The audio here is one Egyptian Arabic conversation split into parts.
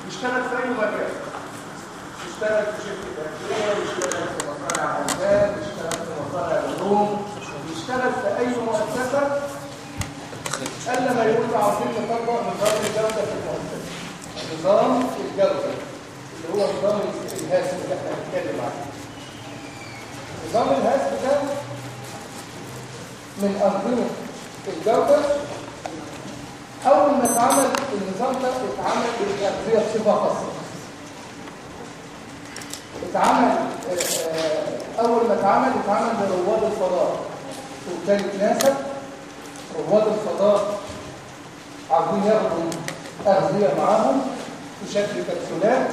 يشتغل في اي مكان يشتغل في شركه ادويه يشتغل في مصانع البان يشتغل في مصانع العلوم يشتغل في اي مؤسسه الا ما يقول له عاوزين نطبق نظام الجوده في المؤسسه نظام الجوده اللي هو نظام الهاس اللي احنا بنتكلم عنه نظام الهاس ده من انظمه الجوده اول ما اتعمل النظام ده اتعمل للاغذيه بصفه خاصه اتعمل آه، آه، اول ما اتعمل اتعمل لرواد الفضاء وكانت ناسا رواد الفضاء عاوزين ياخدوا اغذيه معاهم في شكل كبسولات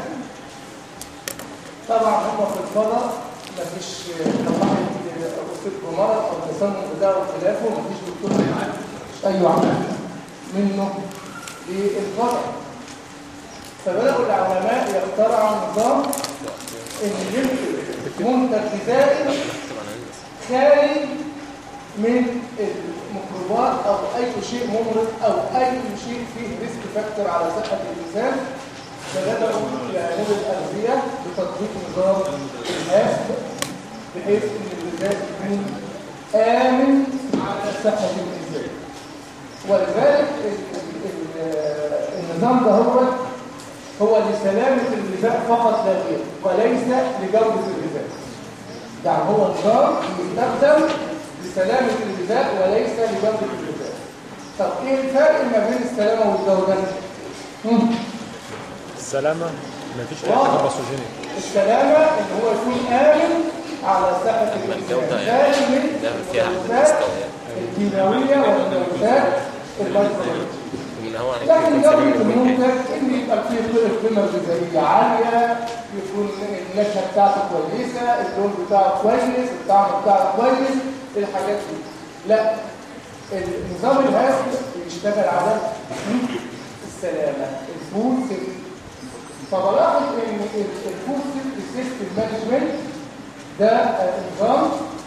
طبعا هم في الفضاء مفيش لو واحد اصيب بمرض او التسمم بتاعه وخلافه مفيش دكتور هيعالج مش اي واحد منه للفضاء فبداوا العلماء يخترعوا نظام ان يمكن منتج غذائي خالي من الميكروبات او اي شيء ممرض او اي شيء فيه ريسك فاكتور على صحه الانسان فبداوا يعملوا الاغذيه بتطبيق نظام الهاس بحيث ان الغذاء يكون امن على صحه الانسان ولذلك ال- ال- ال- النظام ده هو هو لسلامه الغذاء فقط لا غير وليس لجوده الغذاء يعني هو نظام يستخدم لسلامه الغذاء وليس لجوده الغذاء طب ايه الفرق ما بين السلامه والجوده هم. السلامة مفيش أي حاجة باثوجينيك السلامة ان هو يكون آمن على صحة الجودة الإنسان يعني خالي من ده فيها أحد الملوثات المستويات. الكيماوية والملوثات البيولوجية ومن هو عن لكن يكون جودة سليم من المنتج ان يبقى فيه قيمة غذائية عالية يكون النكهة بتاعته كويسة اللون بتاعه كويس الطعم بتاعه كويس الحاجات دي لا النظام الهاسي بيشتغل على السلامة الفود سيفتي فبلاحظ ان الفود سيفتي سيستم مانجمنت ده آه، نظام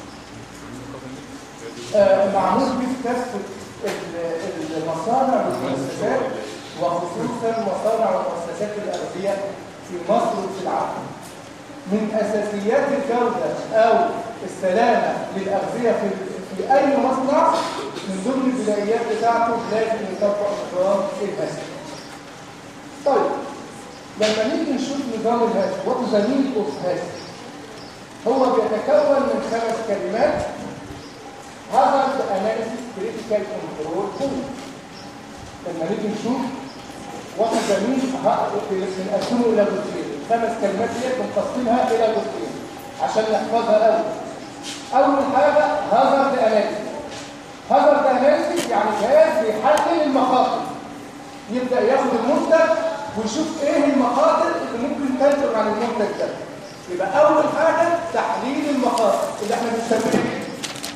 آه، معمول به في كافه ال- المصانع والمؤسسات وخصوصا مصانع ومؤسسات الاغذيه في مصر وفي العالم. من اساسيات الجوده او السلامه للاغذيه في في اي مصنع من ضمن البدايات بتاعته لازم يطبق نظام الهسم. طيب لما نيجي نشوف نظام الهسم وات ذا مين اوف هسم هو بيتكون من خمس كلمات hazard analysis critical control tool لما نيجي نشوف واحد زميل بنقسمه الى جزئين الخمس كلمات ديت بنقسمها الى جزئين عشان نحفظها الاول اول حاجه hazard analysis hazard analysis يعني جهاز بيحلل المخاطر يبدا ياخد المنتج ويشوف ايه المخاطر اللي ممكن تنتج عن المنتج ده يبقى اول حاجه تحليل المخاطر اللي احنا بنسميها ايه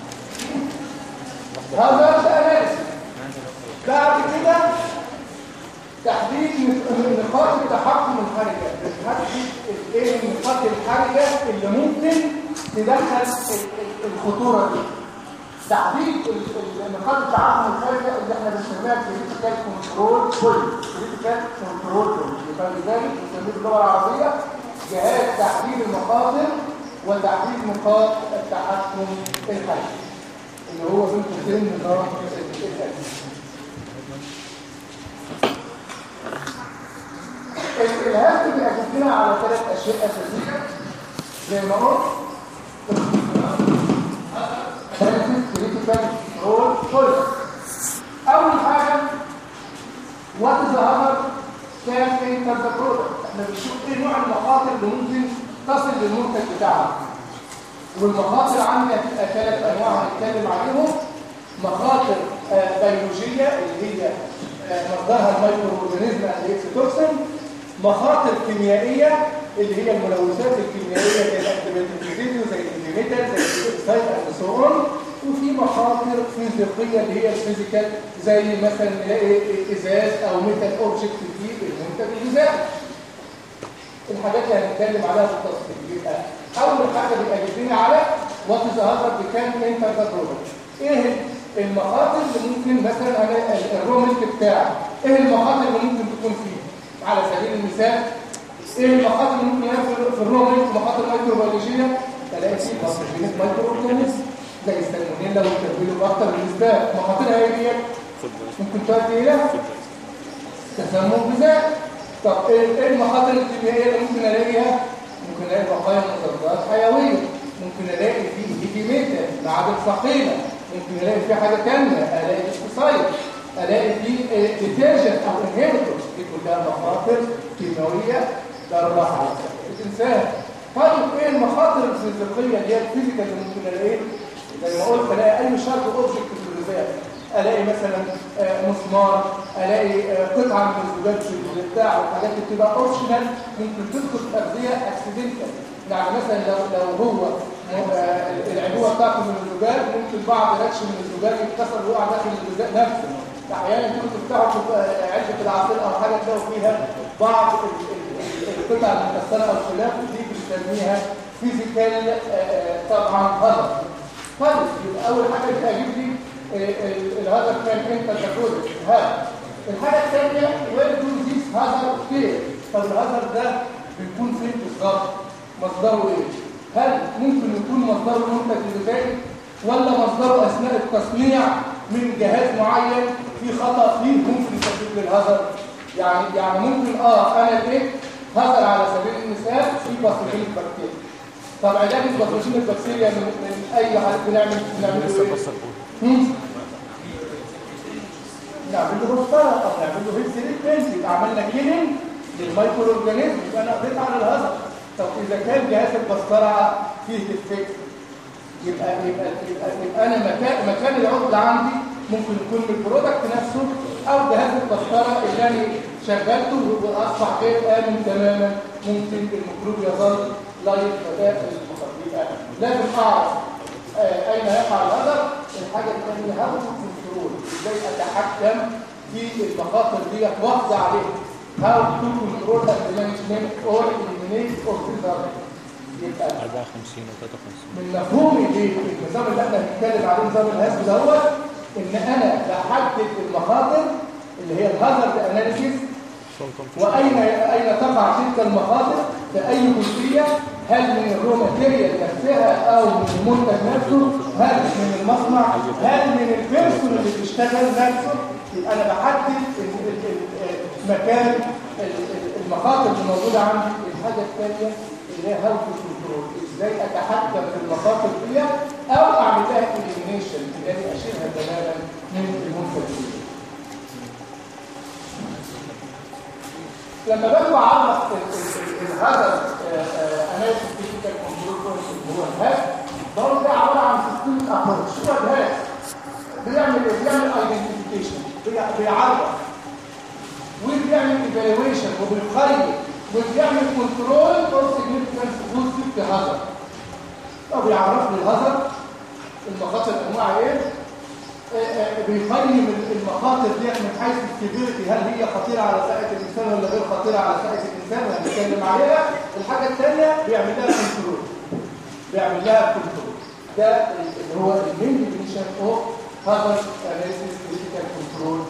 هذا الاناليسيس بعد كده تحديد نقاط التحكم الحرجه بتحدد ايه النقاط الحرجه اللي ممكن تدخل الخطوره دي تحديد نقاط التحكم الحرجه اللي احنا بنسميها كريتيكال كنترول بوينت كريتيكال كنترول بوينت يبقى لذلك بنسميه باللغه العربيه جهاز تحديد المخاطر وتحديد نقاط التحكم الحرجه اللي هو بين قوسين نظام الهدف الهدف بيأكد لنا على ثلاث اشياء اساسيه زي ما قلت كريتيكال رول بوليس اول حاجه وات از هامر كان انتر ذا برودكت احنا بنشوف ايه نوع المخاطر اللي ممكن تصل للمنتج بتاعنا والمخاطر عندنا هتبقى ثلاث انواع هنتكلم عليهم مخاطر آه، بيولوجيه اللي هي آه، مصدرها المايكرو اورجانيزم الاكسيتوكسين مخاطر كيميائيه اللي هي الملوثات الكيميائيه زي الانتيبيوتيك زي الانتيميتال زي السايت اند سو اون وفي مخاطر فيزيقيه اللي هي الفيزيكال زي مثلا نلاقي ازاز او ميتال اوبجكت في المنتج الغذائي الحاجات اللي هنتكلم عليها بالتفصيل يبقى اول حاجه بيأكد لنا على وات از هازارد بكام انتر ذا برودكت ايه المخاطر اللي ممكن مثلا انا الرو ميلك بتاعي ايه المخاطر اللي ممكن تكون فيه على سبيل المثال النساء ايه المخاطر اللي ممكن يحصل في الرومن مخاطر مايكروبيولوجيه تلاقي فيه باثوجينيك مايكرو اورجانيزم زي السالمونيلا والكربيلو اكتر بالنسبه مخاطرها ايه دي ممكن تؤدي الى تسمم غذائي طب ايه المخاطر الكيميائيه اللي ممكن الاقيها ممكن الاقي بقايا مضادات حيويه ممكن الاقي فيه هيجيميتا معادن ثقيله ممكن الاقي فيه حاجه ثانيه الاقي اسبوسايد الاقي فيه ديترجنت او انهبيتورز دي كلها مخاطر كيماويه ضربه على الانسان طيب ايه المخاطر الفيزيقيه اللي هي الفيزيكال اللي ممكن الاقيها زي ما قلت الاقي اي شرط اوبجكت في الغذاء الاقي مثلا مسمار الاقي قطعه من الزجاج في بتاع والحاجات اللي بتبقى اوبشنال ممكن تدخل في اغذيه اكسيدنتال يعني مثلا لو لو هو العبوه بتاعته من الزجاج ممكن بعض راتش من الزجاج يتكسر ويقع داخل الزجاج نفسه احيانا تيجي تفتحوا علبه العصير او حاجه تلاقوا فيها بعض القطع المكسره او الخلاف دي بنسميها فيزيكال طبعا هذا طيب يبقى اول حاجه بتجيب لي الهذا كان انت تقول هذا الحاجه الثانيه وين دو ذيس هذا كير طب الهذا ده بيكون فين بالظبط مصدره ايه هل ممكن يكون مصدره منتج غذائي ولا مصدره اثناء التصنيع من جهاز معين في خطا فيه ممكن يسبب لي الهذا يعني يعني ممكن اه انا لقيت هذا على سبيل المثال في باثوجين البكتيريا طب علاج الباثوجين البكتيريا من, من اي حاجه بنعمل بنعمل ايه نعمل له رفتره او نعمل له هيد سيلكتنس يبقى عملنا كيلينج للمايكرو اورجانيزم يبقى انا قضيت على الهذا طب اذا كان جهاز البسطره فيه ديفكت يبقى يبقى يبقى, يبقى انا مكان مكان العطل عندي ممكن يكون من البرودكت نفسه او جهاز البسطره اللي انا شغلته واصبح غير امن تماما ممكن الميكروب يظل لا يتفادى الخطر يبقى لازم اعرف آه اين يقع الهدر الحاجه الثانيه هاو كنترول ازاي اتحكم في المخاطر دي واخد عليها هاو تو كنترول ذا مانجمنت اور اليمينيت اور بريزرف يبقى 54 و 53 من مفهوم النظام اللي احنا بنتكلم عليه نظام الهزم دوت ان انا بحدد المخاطر اللي هي الهازارد اناليسيس واين اين تقع تلك المخاطر في اي جزئيه هل من الرو ماتيريال نفسها او من المنتج نفسه هل من المصنع هل من البيرسون اللي بيشتغل نفسه يبقى انا بحدد مكان المخاطر اللي موجوده عندي الحاجه الثانيه اللي هي هاو تو كنترول ازاي اتحكم في المخاطر دي او اعمل لها اليمينيشن اللي هي اشيلها تماما من المنتج لما باجي اعرف الهدف اناليسيس فيزيكال كنترول كونسبت هو الهاك برضه ده عباره عن سيستم ابروتش شو الهاك بيعمل ايه بيعمل ايدنتيفيكيشن بيعرف وبيعمل ايفالويشن وبيقيم وبيعمل كنترول فور سيجنيفيكانس بوزيتيف هازارد طب يعرف لي الهازارد المخاطر انواع ايه بيقيم المخاطر دي من حيث السيفيرتي هل هي خطيره على صحه الانسان ولا غير خطيره على صحه الانسان وهنتكلم عليها الحاجه الثانيه بيعمل لها كنترول بيعمل لها كنترول ده اللي هو المين ديفينيشن اوف هازارد اناليسيس كريتيكال كنترول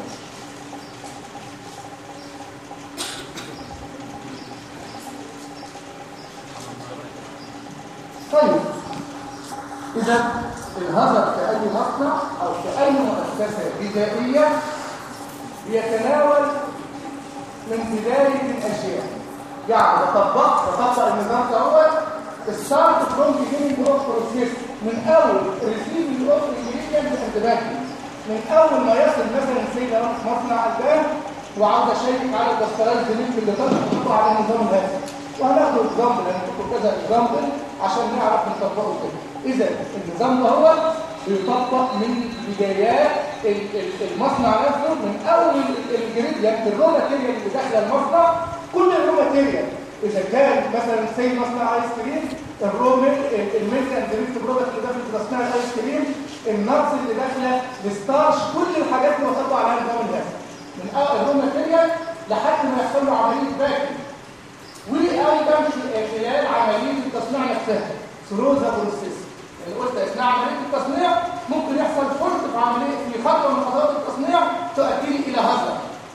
طيب اذا الهزر في أي مصنع أو في أي مؤسسة غذائية بيتناول من بداية الأشياء يعني بطبق بطبق النظام دوت ستارت فروم beginning اوف بروسيس من أول ريسيفنج اوف انجريدينت انتباهي من أول ما يصل مثلا سيد في مصنع البان وعاوز اشيك على الدسترات زميلتي اللي طلع تحطه على نظام الهاتف وهناخد اكزامبل هنحط كذا اكزامبل عشان نعرف نطبقه كده اذا النظام ده هو بيطبق من بدايات المصنع نفسه من اول الجريديانت الرو ماتيريال اللي داخله المصنع كل الرو ماتيريال اذا كان مثلا سي مصنع ايس كريم الرو الميلك اند ميلك برودكت اللي داخل في تصنيع الايس كريم النقص اللي داخله الستارش كل الحاجات اللي بطبق عليها نظام الهاتف من اول الرو ماتيريال لحد ما يحصل له عمليه باكينج وايضا خلال عمليه التصنيع نفسها ثروزا بروسيس اللي قلت اثناء عمليه التصنيع ممكن يحصل فرط في عمليه في خطوه من خطوات التصنيع تؤدي الى هزر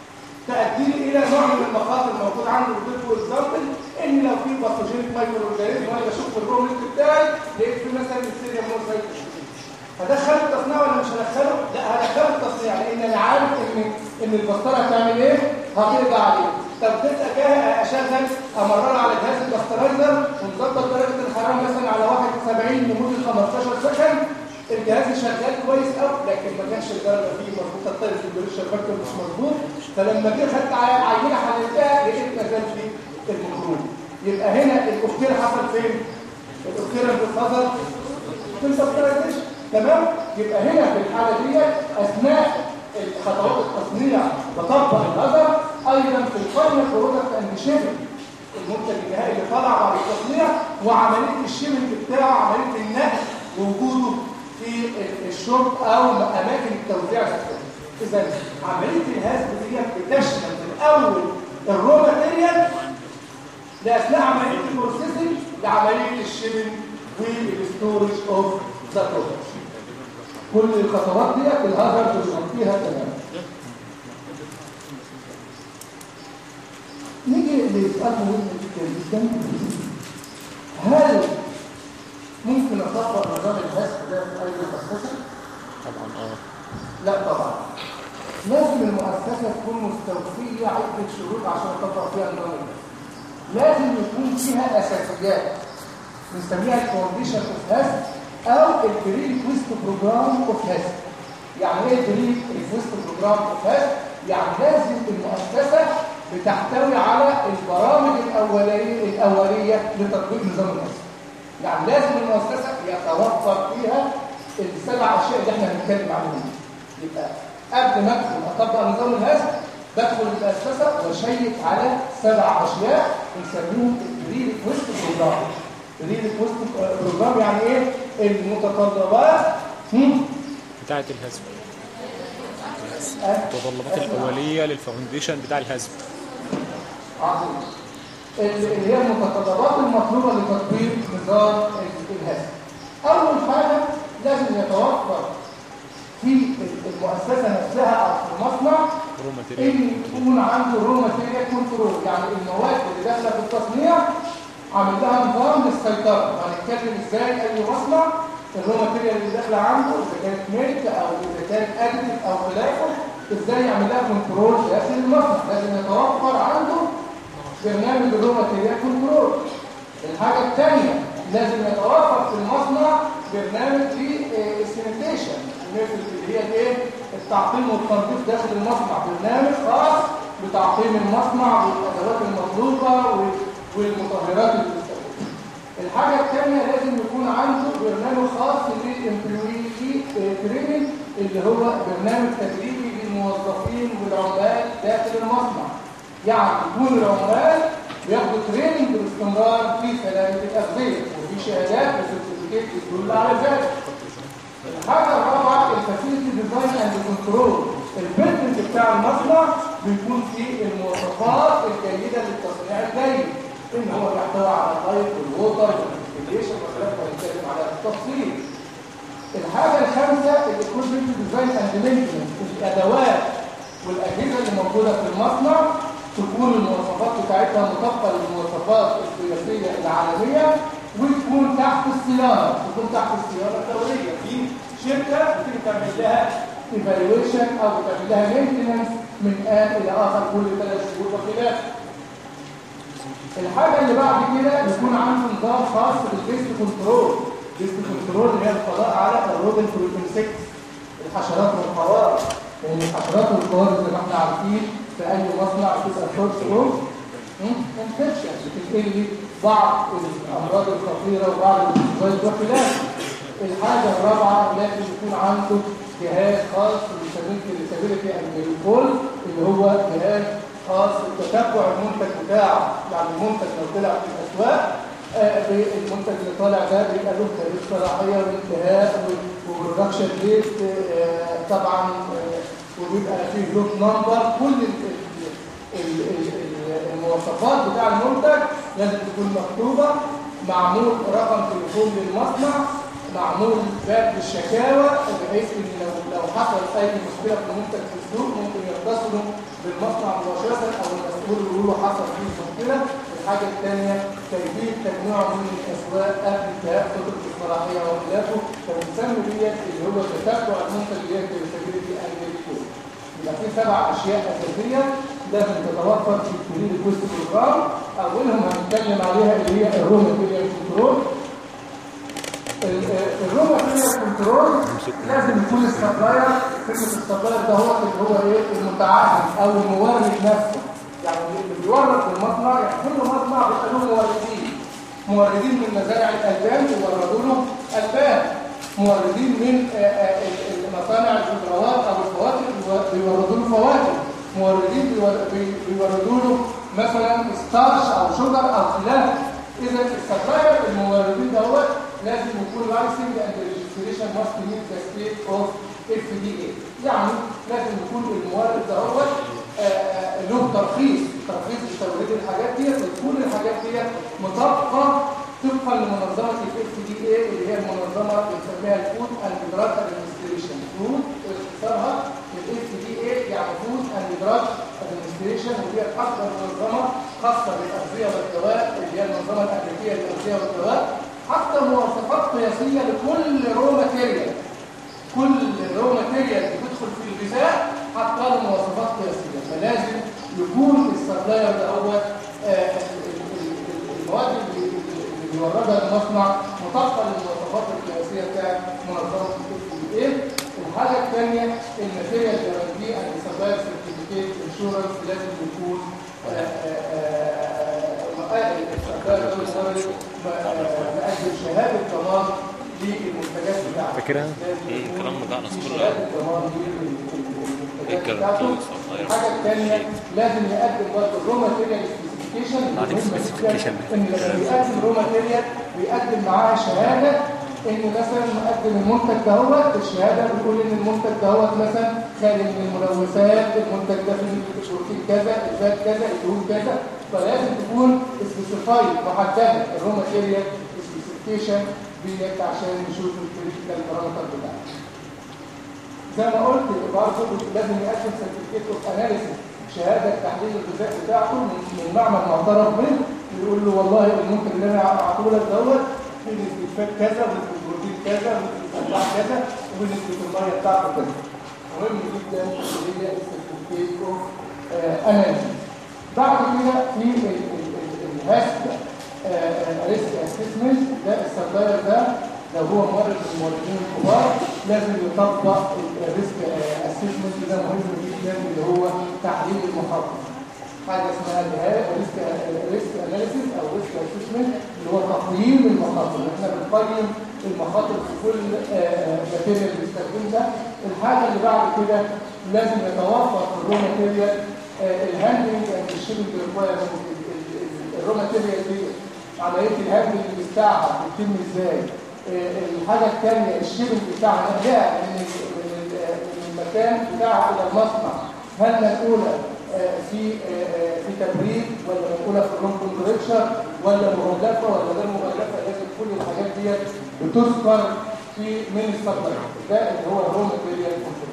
تؤدي الى نوع من المخاطر الموجود عند الطفل اكزامبل ان لو في باثوجينيك مايكرو اورجانيزم وانا بشوف في الرومنت بتاعي لقيت في مثلا السيريا موسايتس هدخل التصنيع ولا مش هدخله؟ لا هدخله التصنيع لان انا عارف ان ان البسطره هتعمل ايه؟ هترجع عليه طب تبقى كده اشغل امرر على جهاز الباسترايزر ونظبط درجه الحراره مثلا على 71 لمده 15 سكند الجهاز شغال كويس قوي لكن ما كانش الدرجه فيه مظبوطه الطير في البريشر فاكتور مش مظبوط فلما جيت خدت عينه حللتها لقيت ما زال في الميكروب يبقى هنا الاوكتير حصل فين؟ الاوكتير اللي حصل في الباسترايزيشن تمام؟ يبقى هنا في الحاله دي اثناء خطوات التصنيع بطبق الهدر ايضا في الفاينل برودكت اند شيبنج المنتج النهائي اللي طلع بعد التصنيع وعمليه الشيبنج بتاعه عمليه النقل ووجوده في الشرب او اماكن التوزيع نفسها اذا عمليه الهزم دي بتشمل من اول الرو ماتيريال لاثناء عمليه البروسيسنج لعمليه الشيبنج والستورج اوف ذا برودكت كل الخطوات دي الهاجر بنغطيها تماما نيجي لسؤال مهم جدا هل ممكن اطبق نظام الهسك ده في اي مؤسسه طبعا اه لا طبعا لازم المؤسسه تكون مستوفيه عده شروط عشان اطبق فيها نظام الهسك لازم يكون فيها اساسيات بنسميها الكونديشن اوف هاسك او البري ريكويست بروجرام اوف هاسك يعني ايه البري ريكويست بروجرام اوف هاسك يعني لازم المؤسسه بتحتوي على البرامج الاوليه الاوليه لتطبيق نظام الهاسك يعني لازم المؤسسه يتوفر فيها السبع اشياء اللي احنا بنتكلم عنهم يبقى قبل ما ادخل اطبق نظام الهاسك بدخل المؤسسه واشيك على سبع اشياء بنسميهم البري ريكويست بروجرام البري ريكويست بروجرام يعني ايه المتطلبات بتاعة الهزم أه؟ المتطلبات الأولية للفاونديشن بتاع الهزم عظيم اللي هي المتطلبات المطلوبة لتطبيق نظام الهزم أول حاجة لازم يتوفر في المؤسسة نفسها أو في المصنع رو ماتيريال إن يكون عنده رو ماتيريال كنترول يعني المواد اللي داخلة في التصنيع عامل لها نظام للسيطرة هنتكلم إزاي أي مصنع الرو ماتيريال اللي داخلة عنده إذا كانت ميلك أو إذا كانت أدتف أو خلافه إزاي يعمل لها كنترول داخل المصنع لازم يتوفر عنده برنامج الرو ماتيريال كنترول الحاجة الثانية لازم يتوفر في المصنع برنامج للسانيتيشن اللي هي الايه التعقيم والتنظيف داخل المصنع برنامج خاص بتعقيم المصنع والادوات المطلوبه والمطهرات اللي بتستخدمها الحاجه الثانيه لازم يكون عنده برنامج خاص للامبلوي تريننج اللي هو برنامج تدريبي للموظفين والعمال داخل المصنع يعني يكون العمال بياخدوا تريننج باستمرار في سلامه الاغذيه وفي شهادات وسيرتيفيكيت بتدل على ذلك الحاجه الرابعه الفاسيلتي ديزاين اند كنترول البيلدنج بتاع المصنع بيكون فيه المواصفات الجيده للتصنيع الجيد ان هو بيحتوي على اللايت والووتر والفيكيشن والكلام ده هنتكلم على التفصيل الحاجه الخامسه الاكويبمنت ديزاين اند مينتنس الادوات والاجهزه اللي موجوده في المصنع تكون المواصفات بتاعتها مطابقه للمواصفات القياسيه العالميه وتكون تحت الصيانه تكون تحت الصيانه الدوريه في شركه بتيجي تعمل لها ايفالويشن او بتعمل لها مينتنس من ان الى اخر كل ثلاث شهور وخلافه الحاجه اللي بعد كده يكون عنده نظام خاص بالبيست كنترول بيست كنترول اللي هي القضاء على الروبن والانسكت الحشرات والقوارض لان الحشرات والقوارض زي ما احنا عارفين في اي مصنع بتبقى سورس اوف انفكشن بتنقل لي بعض الامراض الخطيره وبعض الفيروسات وخلافه الحاجه الرابعه لازم يكون عنده جهاز خاص بنسميه الريسابيلتي اند اللي هو جهاز خاص بتتبع المنتج بتاعه يعني المنتج لو طلع في الاسواق آه المنتج اللي طالع ده بيبقى له تاريخ صلاحيه وانتهاء وبرودكشن ديت آه طبعا آه وبيبقى فيه لوت نمبر كل ال ال ال المواصفات بتاع المنتج لازم تكون مكتوبه معمول رقم تليفون للمصنع معمول باب للشكاوى بحيث ان لو لو حصل اي مشكله في المنتج في السوق ممكن يتصلوا بالمصنع مباشره او المسؤول يقول له حصل فيه مشكله الحاجه الثانيه كيفيه تجميعه من الاسواق قبل انتهاء فتره الصلاحيه وخلافه فبنسمي ديت اللي هو تتبع المنتج اللي هي الكريتيفيتي اند ريكول يبقى في سبع اشياء اساسيه لازم تتوفر في الكريم ريكوست بروجرام اولهم هنتكلم عليها اللي هي الرو ماتيريال كنترول الرو ماتيريال كنترول لازم يكون السبلاير فكره السبلاير ده هو اللي هو ايه المتعاهد او المورد نفسه يعني اللي بيورد في المصنع يعني كل مصنع بيبقى له موردين موردين من مزارع الالبان بيوردوا له البان موردين من آه، آه، مصانع الخضروات او الفواكه بيوردوا له فواكه موردين بيور- بي- بيوردوا له مثلا ستارش او شجر او خلاف اذا السبلاير الموردين دوت لازم يكون لايسنج اند ريجستريشن ماست ميت ذا ستيت اوف اف دي اي يعني لازم يكون المورد دوت آه، له ترخيص ترخيص لتوريد الحاجات دي وتكون الحاجات دي مطابقه طبقا لمنظمه الاف دي اي اللي هي المنظمه اللي بنسميها الفود اند دراج ادمنستريشن فود اختصارها الاف دي اي يعني فود اند دراج ادمنستريشن وهي اكبر منظمه خاصه بالاغذيه والدواء اللي هي المنظمه الامريكيه للاغذيه والدواء حتى مواصفات قياسيه لكل رو ماتيريال كل رو ماتيريال بتدخل في الغذاء حتى له مواصفات قياسيه فلازم يكون السبلاير ده هو آه، ال- ال- ال- المواد اللي اللي بيوردها المصنع مطابقه للمواصفات القياسيه بتاعت منظمه الاف اي الحاجه الثانيه الماتيريال جارانتي اند سبلاير سيرتيفيكيت انشورنس لازم يكون آه، آه، آه، السبلاير ده المورد مقدم شهاده ضمان للمنتجات بتاعته فاكرها؟ لازم مم، يكون الكلام بتاعنا في كله. شهادة ضمان للمنتجات الكلام بتاعته. كله صغير. الحاجه الثانيه لازم يقدم برضه الرو ماتيريال سبيسيفيكيشن بعد السبيسيفيكيشن. ان لما بيقدم رو ماتيريال بيقدم معاها شهاده ان مثلا مقدم المنتج دهوت الشهاده بتقول ان المنتج دهوت مثلا خالي من الملوثات المنتج ده فيه بروتين كذا الفات كذا الدهون كذا فلازم تكون سبيسيفايد محدده الرو ماتيريال سبيسيفيكيشن ديت عشان نشوف الكريتيكال بارامتر بتاعها زي ما قلت برضه لازم يقدم سيرتيفيكيت اوف اناليسيس شهاده تحليل الغذاء بتاعته من من معمل معترف به يقول له والله المنتج اللي انا اعطيه لك دوت فيه نسبه فات كذا ونسبه بروتين كذا ونسبه املاح كذا ونسبه الميه بتاعته كذا مهم جدا اللي هي السيرتيفيكيت اوف اناليسيس بعد كده في الهاسب ريسك اسسمنت ده السبلاير ده لو هو مورد من الموردين الكبار لازم يطبق الريسك اسسمنت ده مهم جدا اللي هو تحليل المخاطر حاجه اسمها ريسك ريسك اناليسيس او ريسك اسسمنت اللي هو تقييم المخاطر احنا بنقيم المخاطر في كل ماتيريال بنستخدمها الحاجه اللي بعد كده لازم يتوفر في الرو ماتيريال الهاندلنج اند الشيبنج ريكوايرمنت الرو ماتيريال دي عمليه الهاندلنج بتاعها بتتم ازاي آه، الحاجه الثانيه الشيبنج بتاعها نقلها من ال- من ال- من المكان بتاعها الى المصنع هل منقوله آه، في آه، آه، في تبريد ولا منقوله في روم كومبريتشر ولا مغلفه ولا غير مغلفه لازم كل الحاجات ديت بتذكر في من السبلاير ده اللي هو الرو ماتيريال كنترول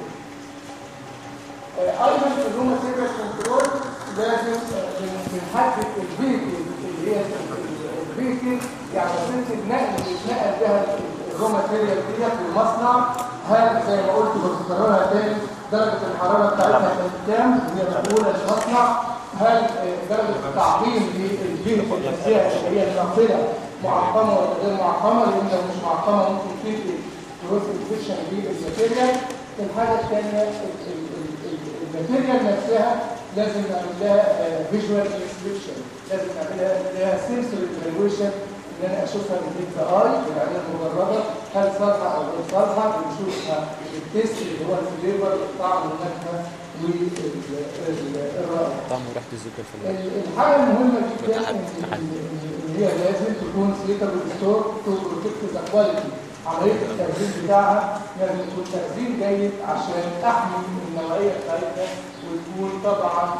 ايضا في الرو ماتيريال كنترول لازم آه، بن- بنحدد الفيكل اللي هي الفيكل يعني سلسله نقل اللي اتنقل بها الرو ماتيريال ديت في المصنع هل زي ما قلت بكررها تاني درجه الحراره بتاعتها كانت كام وهي مقبوله للمصنع هل آه، درجه التعقيم للفيكل نفسها اللي هي الناقله معقمه ولا غير معقمه لان لو مش معقمه ممكن تنقل كروس انفكشن للماتيريال الحاجه الثانيه الماتيريال نفسها لازم نعمل لها فيجوال انسبكشن لازم نعملها لها سنسوري ايفالويشن ان انا اشوفها بالبيت اي بالعين المجرده هل صالحه او غير صالحه بنشوفها التيست اللي هو الفليفر الطعم والنكهه والرائحه طعم وريحه الزبده الفلاحي ال- الحاجه المهمه جدا وتحدي- إن- تحدي. إن- ان هي لازم تكون سليتابل ستور تو بروتكت ذا كواليتي عمليه التخزين بتاعها لازم يكون تخزين جيد عشان احمي النوعيه بتاعتها وتكون طبعا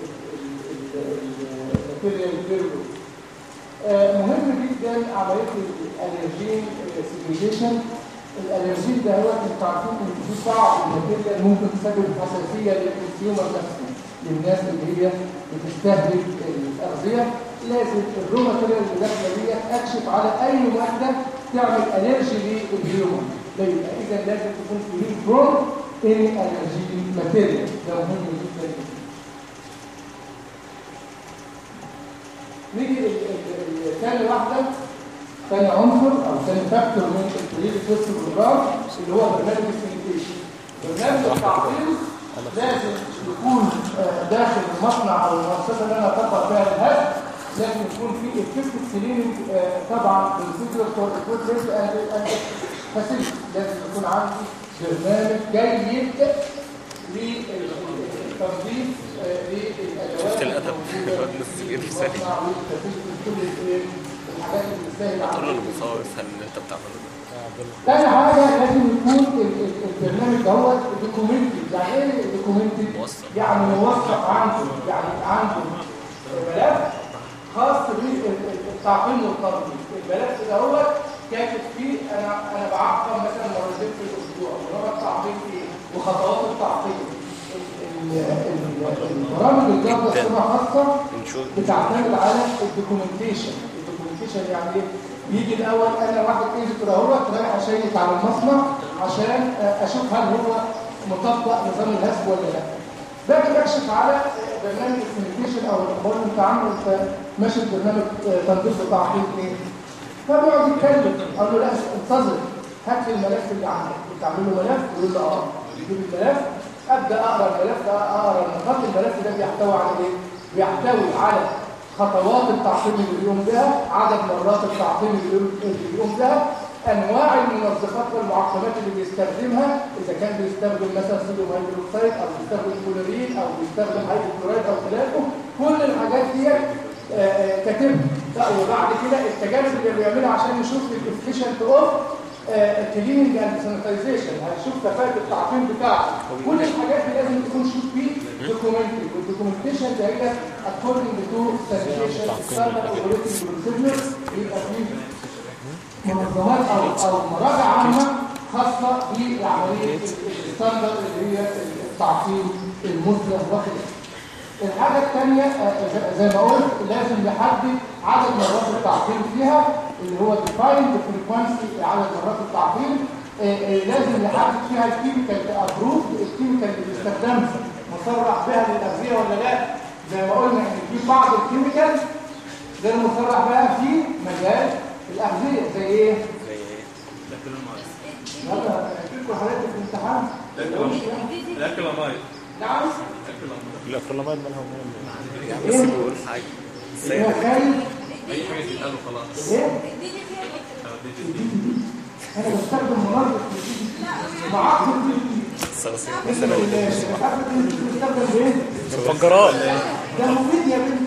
الماتيريال فيربل مهم جدا عمليه الالرجين سيجريجيشن الالرجين ده هو انتوا عارفين ان في بعض الماتيريال ممكن تسبب حساسيه للكونسيومر نفسه للناس اللي هي بتستهلك الأغذية لازم الرو ماتيريال اللي داخله دي اكشف على اي ماده تعمل الرجي للهيومن يبقى اذا لازم تكون فري فروم اني الرجي ماتيريال ده مهم جدا نيجي ثاني واحده ثاني عنصر او ثاني فاكتور من الكريتيف سيرش بروجرام اللي هو برنامج السيميليشن برنامج التعقيد لازم يكون آه، داخل المصنع او المؤسسه اللي انا اطبق فيها الهدف لازم يكون في افكتيف كليننج طبعا بالفيجر فور اكويبمنت اند فاسيلتي لازم يكون عندي برنامج جيد للتنظيف للادوات الادب السجين سهل الحاجات اللي بتسهل تقول للمصور اسهل اللي انت بتعمله ده تاني حاجة لازم يكون ال- ال- البرنامج دوت دوكيومنتد يعني ايه دوكيومنتد؟ موثق. يعني موثق عنده يعني عنده ملف خاص بالتعقيم والتنظيم الملف دوت كاتب فيه انا انا بعقم مثلا مرتين في الاسبوع ونوع التعقيم ايه وخطوات التعقيم ال- ال- ال- البرامج الجودة صورة خاصة نشوف بتعتمد على الدوكيومنتيشن الدوكيومنتيشن يعني ايه يجي الاول انا واحد ايديتور اهوت رايح اشيك على المصنع عشان اشوف هل هو مطبق نظام الهسب ولا لا باجي اكشف على برنامج الكوميونيكيشن او الاخبار اللي انت عامله انت ماشي برنامج تنظيف وتعقيد ايه فبيقعد يتكلم اقول له لا انتظر هات لي الملف اللي عندك بتعمل له ملف يقول له اه يجيب الملف ابدا اقرا الملف ده اقرا النقاط الملف ده بيحتوي على ايه بيحتوي على خطوات التعقيم اللي بيقوم بها عدد مرات التعقيم اللي بيقوم- اللي بيقوم بها انواع المنظفات والمعقمات اللي بيستخدمها اذا كان بيستخدم مثلا صوديوم هيدروكسيد او بيستخدم كلورين او بيستخدم هيدروكلورايد او خلافه كل الحاجات دي كاتبها لا وبعد كده التجارب اللي بيعملها عشان يشوف الافيشنت اوف كليننج اند سانيتايزيشن هيشوف كفاءه التعقيم بتاعه كل الحاجات دي لازم تكون شوف فيه دوكيومنتد والدوكيومنتيشن ده هي according to sanitation standard operating procedure يبقى فيه منظمات او او مراجع عامه خاصه بعمليه الستاندرد اللي هي التعقيم المثلى وكده الحاجة الثانية آه، زي ما قلت لازم يحدد عدد مرات التعقيم فيها اللي هو define the frequency عدد مرات التعقيم آه، آه، لازم يحدد فيها الكيميكال ابروف الكيميكال اللي بيستخدم مصرح بها للأغذية ولا لا زي ما قلنا ان في بعض الكيميكال غير مصرح بها في مجال الأغذية زي ايه؟ زي ايه يلا هجيب حضرتك في الامتحان الاكل ميه نعم الاكريلاميد مالها ومال يا عم بس بقول حاجه ازاي هو خايف اي حاجه تتقال خلاص ايه؟ انا بستخدم منظف معقم الصراصير مثل مثلا الحفله اللي بتستخدم بايه؟ مفجرات ده مفيد يا بنت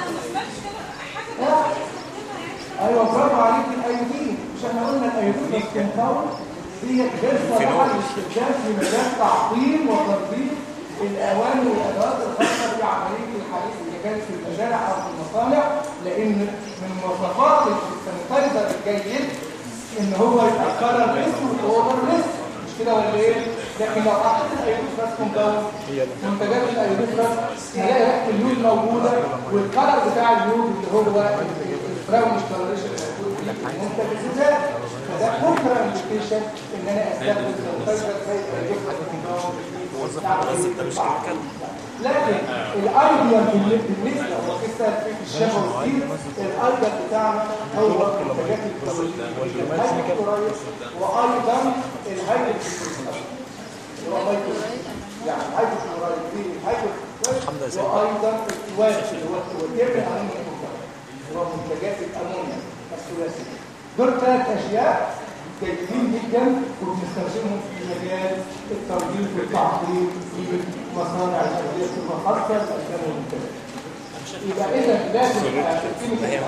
آه. ايوه برافو عليك الايودين مش احنا قلنا الايودين بس كنتاور هي غير صالحه للاستخدام في مجال تعقيم وتنظيف الاواني والادوات الخاصه بعمليه الحديث اللي كانت في المزارع او في المصانع لان من مواصفات السانيتايزر الجيد ان هو يبقى كلر ليس واوفر ليس مش كده ولا ايه؟ لكن لو حطيت الايودين بس كومباوند منتجات الايودين بس هلاقي ريحه اليود موجوده والكلر بتاع اليود اللي هو البراونش كلريشن موجود في المنتج الغذائي فده كونترا انديكيشن ان انا استخدم سانيتايزر زي الايودين بس كومباوند بس انت مش كيميكال لكن الايديا بالنسبه للقصه في الشبه والدين الايديا بتاعنا هو منتجات الهيدروكلورايد وايضا الهيدروكلورايد اللي هو هيدروكلورايد يعني هيدروكلورايد دي الهيدروكلورايد وايضا السواش اللي هو التربي امونيا اللي هو منتجات الامونيا الثلاثيه دول ثلاث اشياء جيدين جدا وبنستخدمهم في مجال التوجيه والتعقيم في مصانع الادويه خاصه الاسلام والمنتجات يبقى اذا لازم الكيميكال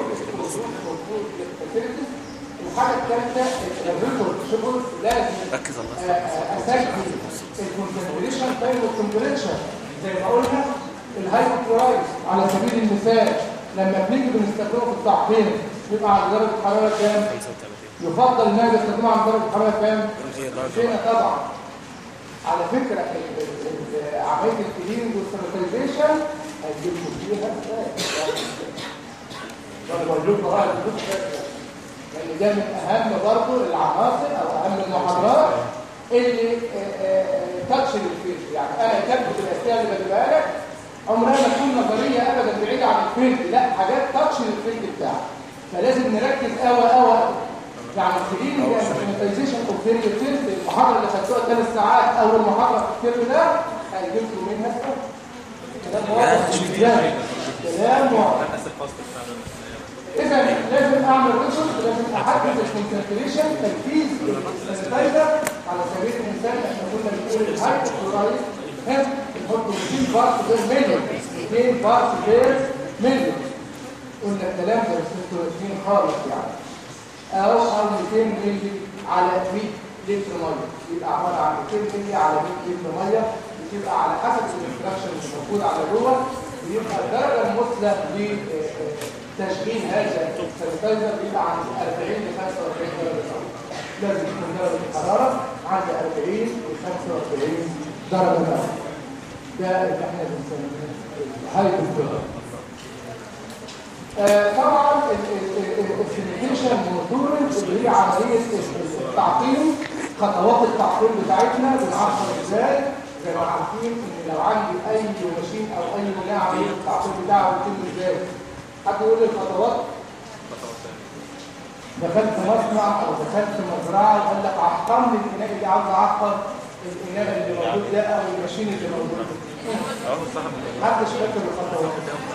الحاجه الثالثه الريكورد شغل لازم ركز الله آه، اسجل الكونسنتريشن تايم والتمبريتشر زي ما قلنا الهايدروكلورايد على سبيل المثال لما بنيجي بنستخدمه في التعقيم بيبقى على درجه حراره كام 35 يفضل انها يستخدمها على درجه حراره كام هي درجه هنا طبعا على فكره ال- ال- ال- عمليه الكليننج والسانيتايزيشن هيجيبوا فيها وانا بقول لكم اه الدروس لان ده من اهم برضه العناصر او اهم المحاضرات اللي تاتش للفيلد يعني انا كتبت الاسئله اللي بجيبها لك عمرها ما تكون نظريه ابدا بعيده عن الفيلد لا حاجات تاتش للفيلد بتاعك فلازم نركز قوي قوي يعني الكليننج والسانيتايزيشن اوف فيري فيلد المحاضره اللي خدتوها ثلاث ساعات اول محاضره في الترم ده هيجيبوا منها سؤال كلام واضح جدا كلام واضح الناس الفاست بتاعنا اذا لازم اعمل ريسورس لازم احدد الكونسنتريشن تركيز السانيتايزر على سبيل المثال احنا كنا بنقول الهايبر كلورايد هنا نحط 200 بارت بير مليون 200 بارت بير مليون قلنا الكلام ده بس انتوا ناسيين خالص يعني او او 200 مللي على 100 لتر ميه يبقى عباره عن 200 مللي على 100 لتر ميه بتبقى على حسب الانستراكشن اللي موجود على جوه بيبقى الدرجه المثلى لتشغيل هذا السانيتايزر بيبقى عند 40 ل 45 درجه مئويه لازم تكون درجه الحراره عند 40 ل 45 درجه مئويه ده اللي احنا بنسميه الهايبر آه، طبعا السيميليشن مونيتورنج اللي هي عمليه التعقيم خطوات التعقيم بتاعتنا بنعرفها ازاي زي ما عارفين ان لو عندي اي ماشين او اي مناعه عمليه التعقيم بتاعه بيتم ازاي حد يقول لي الخطوات دخلت مصنع او دخلت مزرعه وقال لك عقم لي الاناء اللي عاوز اعقم الاناء اللي موجود ده او الماشين اللي موجود محدش فاكر الخطوات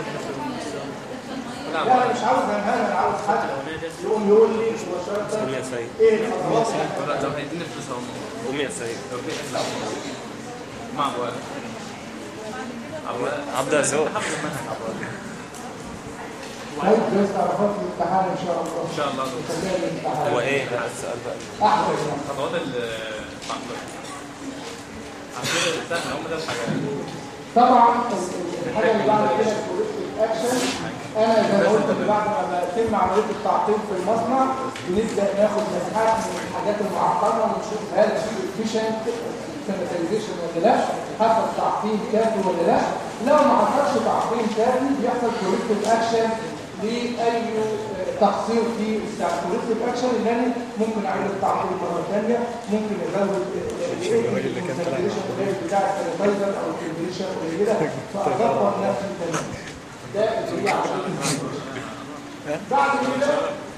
لا انا مش عاوز همهان انا عاوز حد يقوم يقول لي مباشره قوم يا سيد ايه الخطوات اللي إحنا لا لو هيديني فلوس اهو قوم يا سيد لو في لا مع ابواب عبد الرزاق عايز بس تعرفات الامتحان ان شاء الله ان شاء الله تكمل الامتحان هو ايه بقى السؤال بقى احسن يعني. خطوات التعقيم عشان سهل هم ده الحاجات طبعا ال- الحاجه اللي بعد كده الكوريكتيف اكشن انا زي ما قلت اللي بعد ما بتم عمليه التعقيم في المصنع بنبدا ناخد مساحات من الحاجات المعقمه ونشوف هل في افيشنت سانيتايزيشن ولا لا حصل تعقيم كافي ولا لا لو ما حصلش تعقيم كافي بيحصل كوريكتيف اكشن لاي تقصير في الكوريكتيف اكشن اللي انا ممكن اعيد التعقيم مره ثانيه ممكن ازود الكونسنتريشن قليل بتاع السانيتايزر او الكونسنتريشن قليله فاظبط نفسي تماما ده اللي هي عمليه بعد كده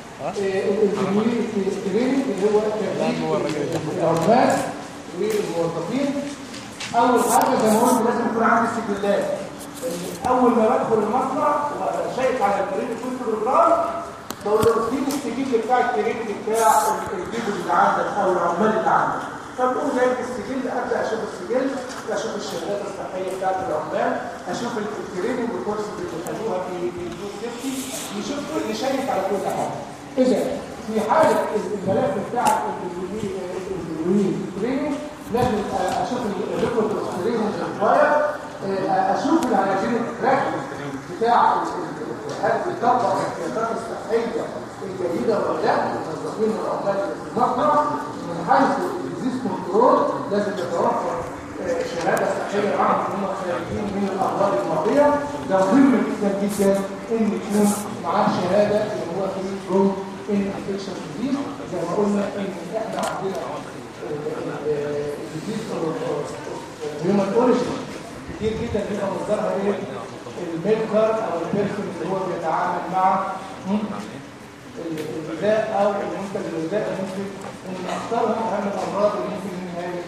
التريننج اللي هو تدريب العمال والموظفين اول حاجه زي ما قلت لازم يكون عندي استجلال إن اول ما بدخل المصنع وشايف على التريننج كل بروجرام بقول له اديني السجل بتاع التريننج بتاع البيبل اللي عندك او العمال اللي عندك فبقوم جايب السجل ابدا اشوف السجل اشوف الشهادات الصحيه بتاعت العمال اشوف التريننج والكورس اللي بيخلوها في الدور سيفتي يشوف كل شيء على كل حاجه اذا في حاله الملف بتاع التريننج لازم اشوف الريكورد تريننج ريكواير اشوف الهيجينيك تراك بتاع هل بيطبق الاحتياطات الصحيه الجيده ولا لا الموظفين والعمال اللي في المصنع من حيث الديزيز كنترول لازم يتوفر آه، شهاده صحيه معهم ان هم خارجين من الاخبار الماضيه ده مهم جدا جدا ان يكون معاه شهاده اللي هو في جروب ان انفكشن ديزيز زي ما قلنا ان احنا عندنا الديزيز هيومن اوريجن كتير جدا بيبقى مصدرها ايه الميلكر او البيرسون اللي هو بيتعامل مع مم، الغذاء او المنتج الغذائي ممكن من اخطرها اهم الامراض اللي ممكن منها ايه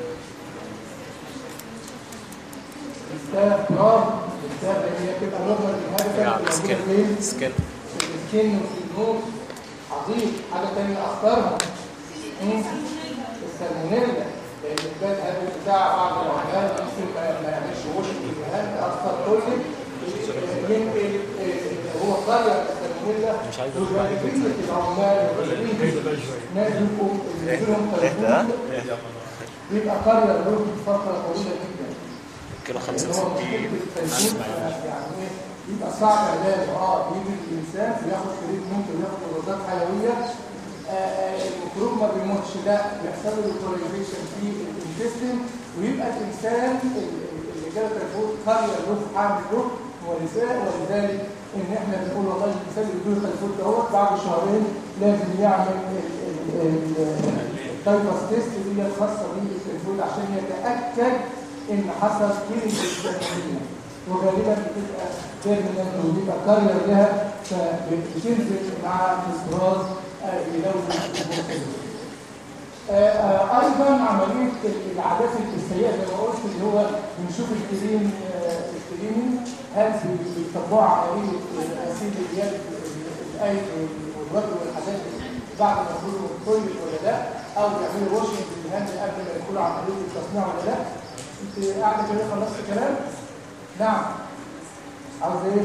التهاب التهاب اللي هي بتبقى نورمال يعني سكن سكن السكين وفي النور عظيم حاجه ثانيه اخطرها مم، السالمونيلا لان الباد هذا بتاع بعض العمال ممكن ما ما يعملش وش الالتهاب اثر كل من ال- ال- هو قريه السالمونيلا مش عايز وبقيه العمال وبقيه ناس يبقوا يجيلهم تليفون بيبقى قريه له فتره طويله جدا كيلو هو 65 مشكلة التليفون يعني ايه بيبقى صعب علاجه اه بيجي الانسان بياخد تريتمنت وياخد مضادات حيويه آه، الميكروب ما بيموتش لا بيحصل له كولونيزيشن في الانتستين ويبقى الانسان اللي جاله تليفون قريه له حامل له ولذلك ولذلك ان احنا بنقول والله الانسان اللي بيجيله تليفون دوت بعد شهرين لازم يعمل التايبس تيست اللي هي الخاصه بالتليفون عشان يتاكد ان حصل كيلينج الجنين وغالبا بتبقى تيرمينال وبيبقى كارير لها فبتنزل مع الاستراز يلوث الجنين ايضا عمليه العادات السيئه زي ما قلت اللي هو بنشوف الكريم الكريم هل بيطبقوا عمليه غسيل اليد الايد والوجه والحاجات دي بعد ما يكونوا التويلت ولا لا او يعملوا واشنج بالهاند قبل ما يدخلوا عمليه التصنيع ولا لا انت قاعده كده خلصت كلام نعم عاوز ايه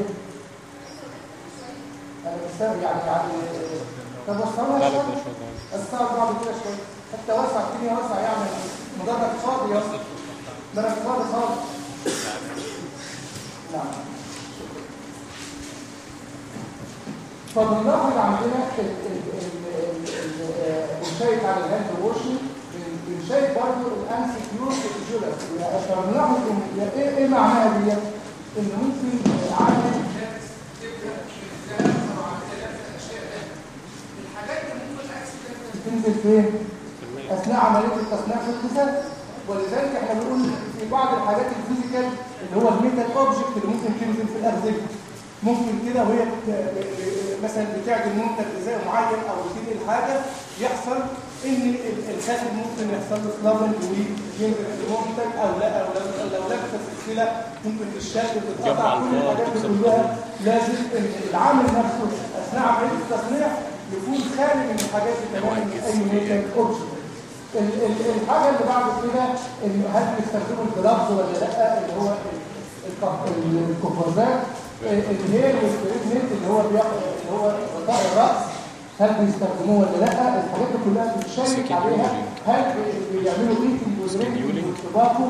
انا مستغرب يعني يعني طب وصلنا شويه استعرض بعض كده شويه حتى وسع الدنيا وسع يعني مدرج فاضي يا اسطى مدرج فاضي خالص نعم فبنلاحظ عندنا بنشيك على الهاند ووشنج بنشيك برضه الانسي كيور فيجولا فبنلاحظ ان ايه ايه معناها دي ان ممكن عامل تنزل فين اثناء عمليه التصنيع في الكساد ولذلك احنا بنقول في بعض الحاجات الفيزيكال اللي هو الميتال اوبجكت اللي ممكن تنزل في الارضيه ممكن كده وهي مثلا بتعدل منتج غذائي معين او بتنقل حاجه يحصل ان الخاتم ممكن يحصل له سلابنج وينزل المنتج او لا او لو لابسه سلسله ممكن تشتغل وتتقطع كل الحاجات دي كلها لازم العامل نفسه اثناء عمليه التصنيع يكون خالي من الحاجات اللي تماما اي ميتال اوبجكت الحاجه اللي بعد كده ان هل بيستخدموا الجلافز ولا لا اللي هو القفازات الهير والتريتمنت اللي هو اللي هو غطاء الراس هل بيستخدموه ولا لا الحاجات دي كلها بتشيك عليها هل بيعملوا ايتنج ودرينكينج والتباكو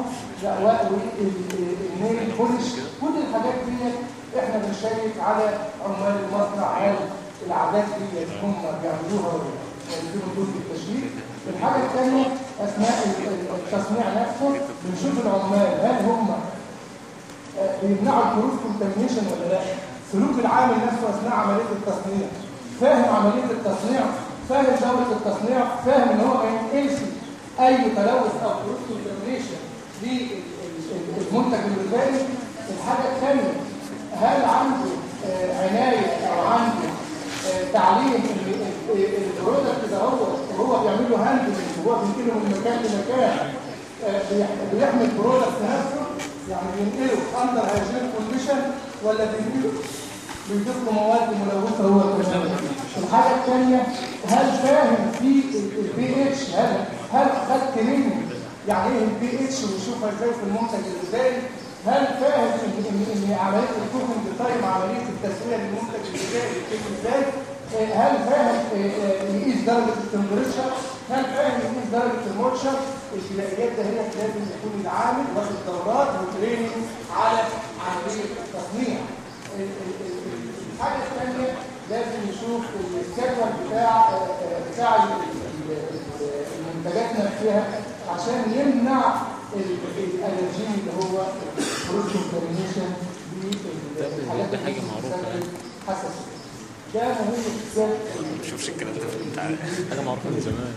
والنيل بولش كل الحاجات دي احنا بنشيك على عمال المصنع هل العادات دي هم بيعملوها ولا لا يلزموا دول التشريف الحاجة الثانية أثناء التصنيع نفسه بنشوف العمال هل هم بيمنعوا الكروز كونتامينيشن ولا لا سلوك العامل نفسه أثناء عملية التصنيع فاهم عملية التصنيع فاهم دورة التصنيع فاهم ان هو ما ينقلش أي تلوث أو كروز كونتامينيشن للمنتج الغذائي الحاجة الثانية هل عنده عناية أو عنده تعليم البرودكت ده هو وهو بيعمل له هاندلنج وهو بينقله من مكان لمكان بيحمي البرودكت نفسه يعني بينقله اندر هايجين كونديشن ولا بينقله بيضيف له مواد ملوثه هو كمان الحاجه الثانيه هل فاهم في البي اتش هل هل خد تريننج يعني ايه البي اتش ويشوفها ازاي في المنتج الغذائي هل فاهم ان ان ان عمليه الكوكينج تايم عمليه التسويه للمنتج الغذائي بتتم ازاي هل فاهم يقيس درجه التمبريتشر هل فاهم يقيس درجه الموتشر الابتدائيات ده هي لازم يكون العامل واخد دورات وتريننج على عمليه التصنيع الحاجه الثانيه لازم يشوف الجدول بتاع بتاع المنتجات نفسها عشان يمنع الالرجين اللي هو كروس كونتامينيشن بالحاجات ده حاجه معروفه يعني حساسيه ده مهم جدا ما بشوفش الكلام ده في الامتحان حاجه معروفه من زمان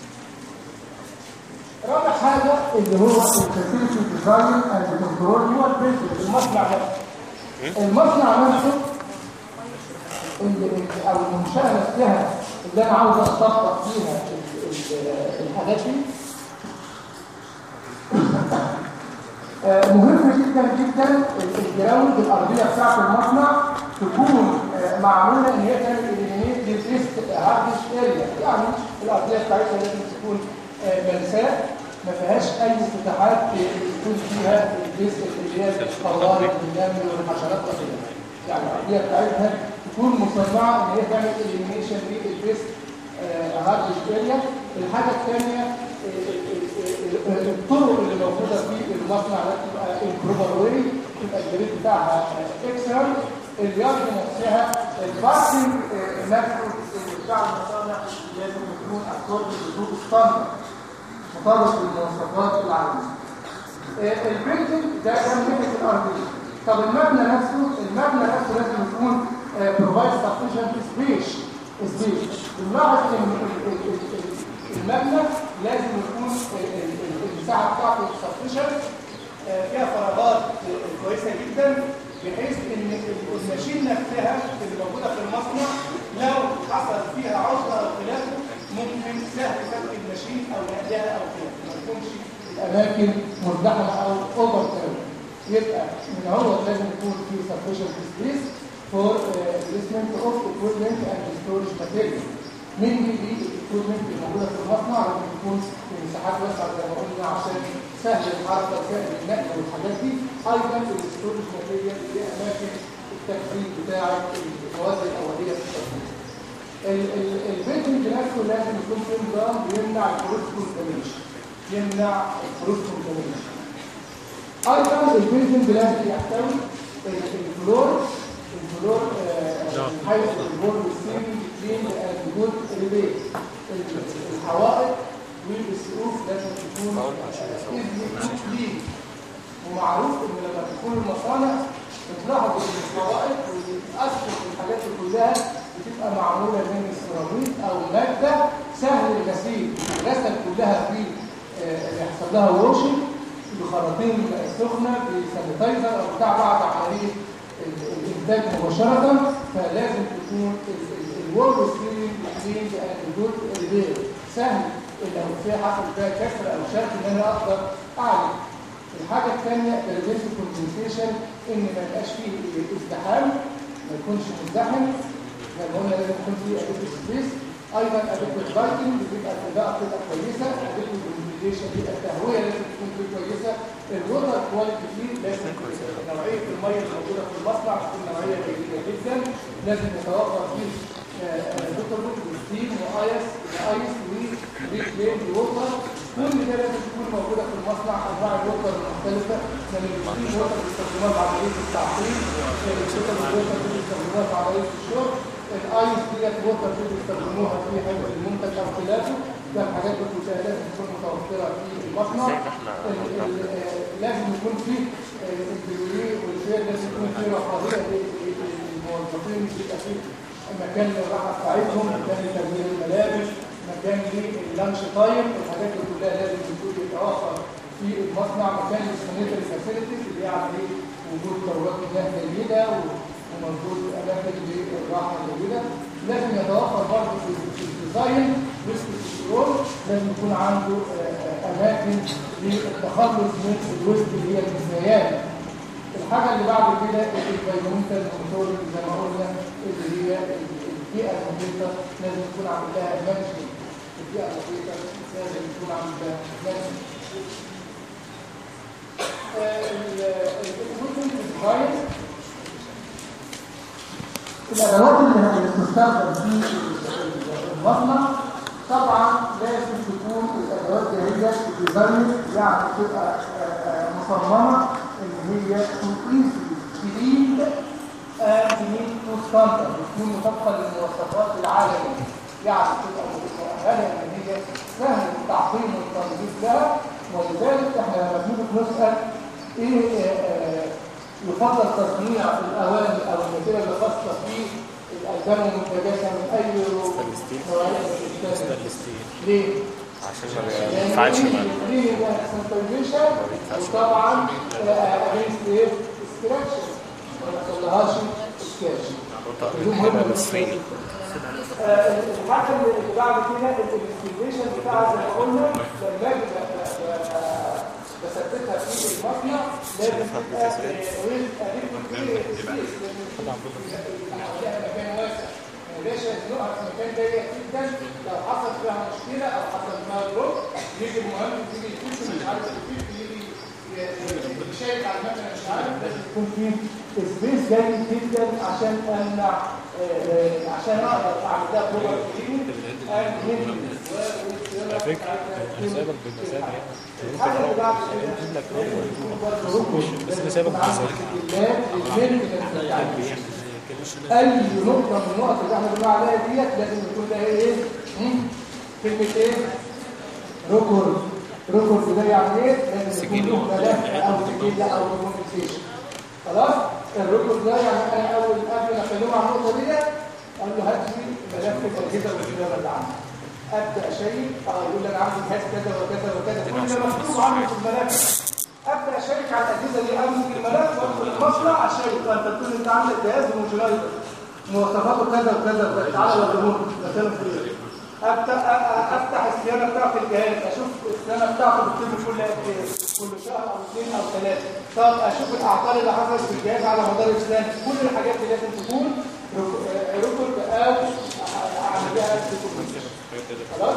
رابع حاجه اللي هو الفاسيلتي ديزاين اند كنترول هو البيزنس المصنع نفسه المصنع نفسه اللي او المنشاه نفسها اللي انا عاوز اطبق فيها الحاجات دي مهم جدا جدا الجراوند الارضيه بتاعت المصنع تكون معموله ان هي تعمل اليمينيت للريست هاردش اريا يعني الارضيه بتاعتها لازم تكون ملساء ما فيهاش اي فتحات يكون فيها الريست اللي هي القوارض والنمل والحشرات وكده يعني الارضيه بتاعتها تكون مصنعه ان هي تعمل اليمينيشن للريست هاردش اريا الحاجه الثانيه الطرق اللي موجوده في المصنع ده تبقى البروبر واي تبقى الجريد بتاعها اكسرال اليارد نفسها الباركنج نفسه بتاع المصانع لازم يكون اكورد بهدوء ستاندرد مطابق للمواصفات العالميه البيلدنج ده كان ناحيه الارضيه طب المبنى نفسه المبنى نفسه لازم يكون بروفايد سفيشنت سبيس سبيس بنلاحظ ان ال- ال- ال- المبنى لازم يكون ال- ال- ال- المساحه بتاعته سفيشنت فيها فراغات آه، كويسه جدا بحيث ان ال- الماشين نفسها اللي موجوده في المصنع لو حصل فيها عطله او خلافه ممكن سهل فك الماشين او نقلها او كده ما يكونش الاماكن مزدحمه او اوفر كراود يبقى من هو لازم يكون في sufficient space for uh, placement of equipment and storage material من دي الايكويبمنت الموجوده في المصنع لازم يكون في مساحات واسعه زي ما قلنا عشان سهل الحركه وسهل النقل والحاجات دي ايضا الستورج ماتيريال دي اماكن التخزين بتاع المواد الاوليه في التصنيع البيتنج نفسه لازم يكون في نظام بيمنع الكروس كونتامينيشن يمنع الكروس كونتامينيشن ايضا البيلدنج لازم يحتوي الفلور الفلور حيث الفلور والسيلينج كلين جود البيت الحوائط والسقوف لازم تكون كلين ومعروف ان لما تكون المصانع بتلاحظ ان الحوائط والاسقف والحاجات دي كلها بتبقى معموله من السيراميك او ماده سهل الغسيل الغسل كلها في آه، يحصل لها ووشنج بخراطيم سخنه بسانيتايزر او بتاع بعد عمليه ال- الانتاج مباشره فلازم تكون الورك سكرين كلين جود ريبير سهل لو في حصل فيها كسر او شرخ ان انا اقدر اعلم الحاجه الثانيه الريفيرس كومبنسيشن ان ما يبقاش فيه ازدحام ما يكونش مزدحم زي ما قلنا لازم يكون فيه اديكوت سبيس ايضا اديكوت لايتنج بتبقى الاضاءه بتبقى كويسه اديكوت فنتيليشن بيبقى التهويه لازم تكون فيه كويسه الووتر كواليتي فيه لازم نوعيه الميه الموجوده في المصنع تكون نوعيه جيده جدا لازم يتوفر فيه دكتور ستيم وايس ايس وريكلين ووتر كل ده لازم تكون موجوده في المصنع انواع الووتر المختلفه من الستيم ووتر بيستخدموها في عمليه التعقيم الشتاء الووتر دي بيستخدموها في عمليه الشرب الايس ديت ووتر دي بيستخدموها في حفظ المنتج او خلافه ده الحاجات دي كلها لازم تكون متوفره في المصنع ال- ال- آه، لازم يكون فيه البيوليه والفير لازم يكون فيه رفاهيه للموظفين يبقى فيه مكان للراحه بتاعتهم مكان لتغيير الملابس مكان لللانش تايم الحاجات دي كلها لازم يكون يتوفر في المصنع مكان للسانيتري فاسيلتيز اللي هي عمليه وجود دورات مياه جيده و- وموجود اماكن للراحه الجيده لازم يتوفر برضه في في الديزاين ريسك كنترول لازم يكون عنده آه، آه، اماكن للتخلص من الويست اللي هي النسيان الحاجة اللي بعد كده الانفايرمنتال كنترول زي ما قلنا اللي هي البيئة المحيطة لازم يكون عامل لها مانجمنت البيئة المحيطة لازم يكون عامل لها مانجمنت الايكويبمنت ديزاين الادوات اللي بتستخدم في المصنع طبعا لازم تكون الادوات دي ديزاين يعني تبقى آه، آه، مصممه اللي هي تقيس جديد جديد تو ستاندرد تكون مطابقه للمواصفات العالميه يعني تبقى مؤهله ان هي سهل التعقيم والتنظيف لها ولذلك احنا لما بنيجي بنسال ايه آه، آه، يفضل تصنيع الاواني او الماتيريال الخاصه في الالبان ومنتجاتها من اي نوعيه من الاشكال ليه؟ عشان ما ينفعش مع وطبعا اجينست ايه سكراتش ما يحصلهاش سكراتش هيبقى نصفين الحاجه اللي بعد كده الانستليشن بتاعها زي ما قلنا لما اجي ب- ب- بثبتها في المصنع لازم تبقى ويل اديكوت سبيس لها مكان واسع ما يبقاش يزنقها في مكان ضيق جدا لو حصل فيها مشكله او حصل فيها دروب يجي المهندس يجي يشوف مش عارف يشوف يجي ي- يشيك على المكنه مش عارف لازم يكون في سبيس جيد جدا عشان امنع آه، آه، عشان اقدر اعمل ده بروبر كليننج على فكرة أنا سايبك بالمسافة يعني الحاجه اللي بعد كده أجيب لك رقم بس أنا سايبك بالمسافة اللاب الميل اي نقطه من النقط اللي احنا بنقول عليها ديت لازم يكون لها ايه مم؟ كلمه ايه ريكورد ريكورد ده يعني ايه لازم يكون له ملف او سجل او دوكيومنتيشن خلاص الريكورد ده يعني انا اول قبل ما اكلمه عن النقطه ديت اقول له هات لي ملف الاجهزه والسياره اللي عندي ابدا اشيك اه يقول لي انا عندي جهاز كذا وكذا وكذا كل ما مكتوب عنه في الملف ابدا اشيك على الاجهزه دي امسك الملف وادخل المصنع اشيك فانت تقول انت عندك جهاز وموجلايزر مواصفاته كذا وكذا وكذا تعالى وريهولي مثلا في ايه ابدا أ- أ- افتح الصيانه بتاعت الجهاز اشوف الصيانه بتاعته بتتم كل قد ايه كل شهر او اثنين او ثلاثه طب اشوف الاعطال اللي حصلت في الجهاز على مدار السنه كل الحاجات دي لازم تكون ريكورد او عمليه دوكيومنتيشن خلاص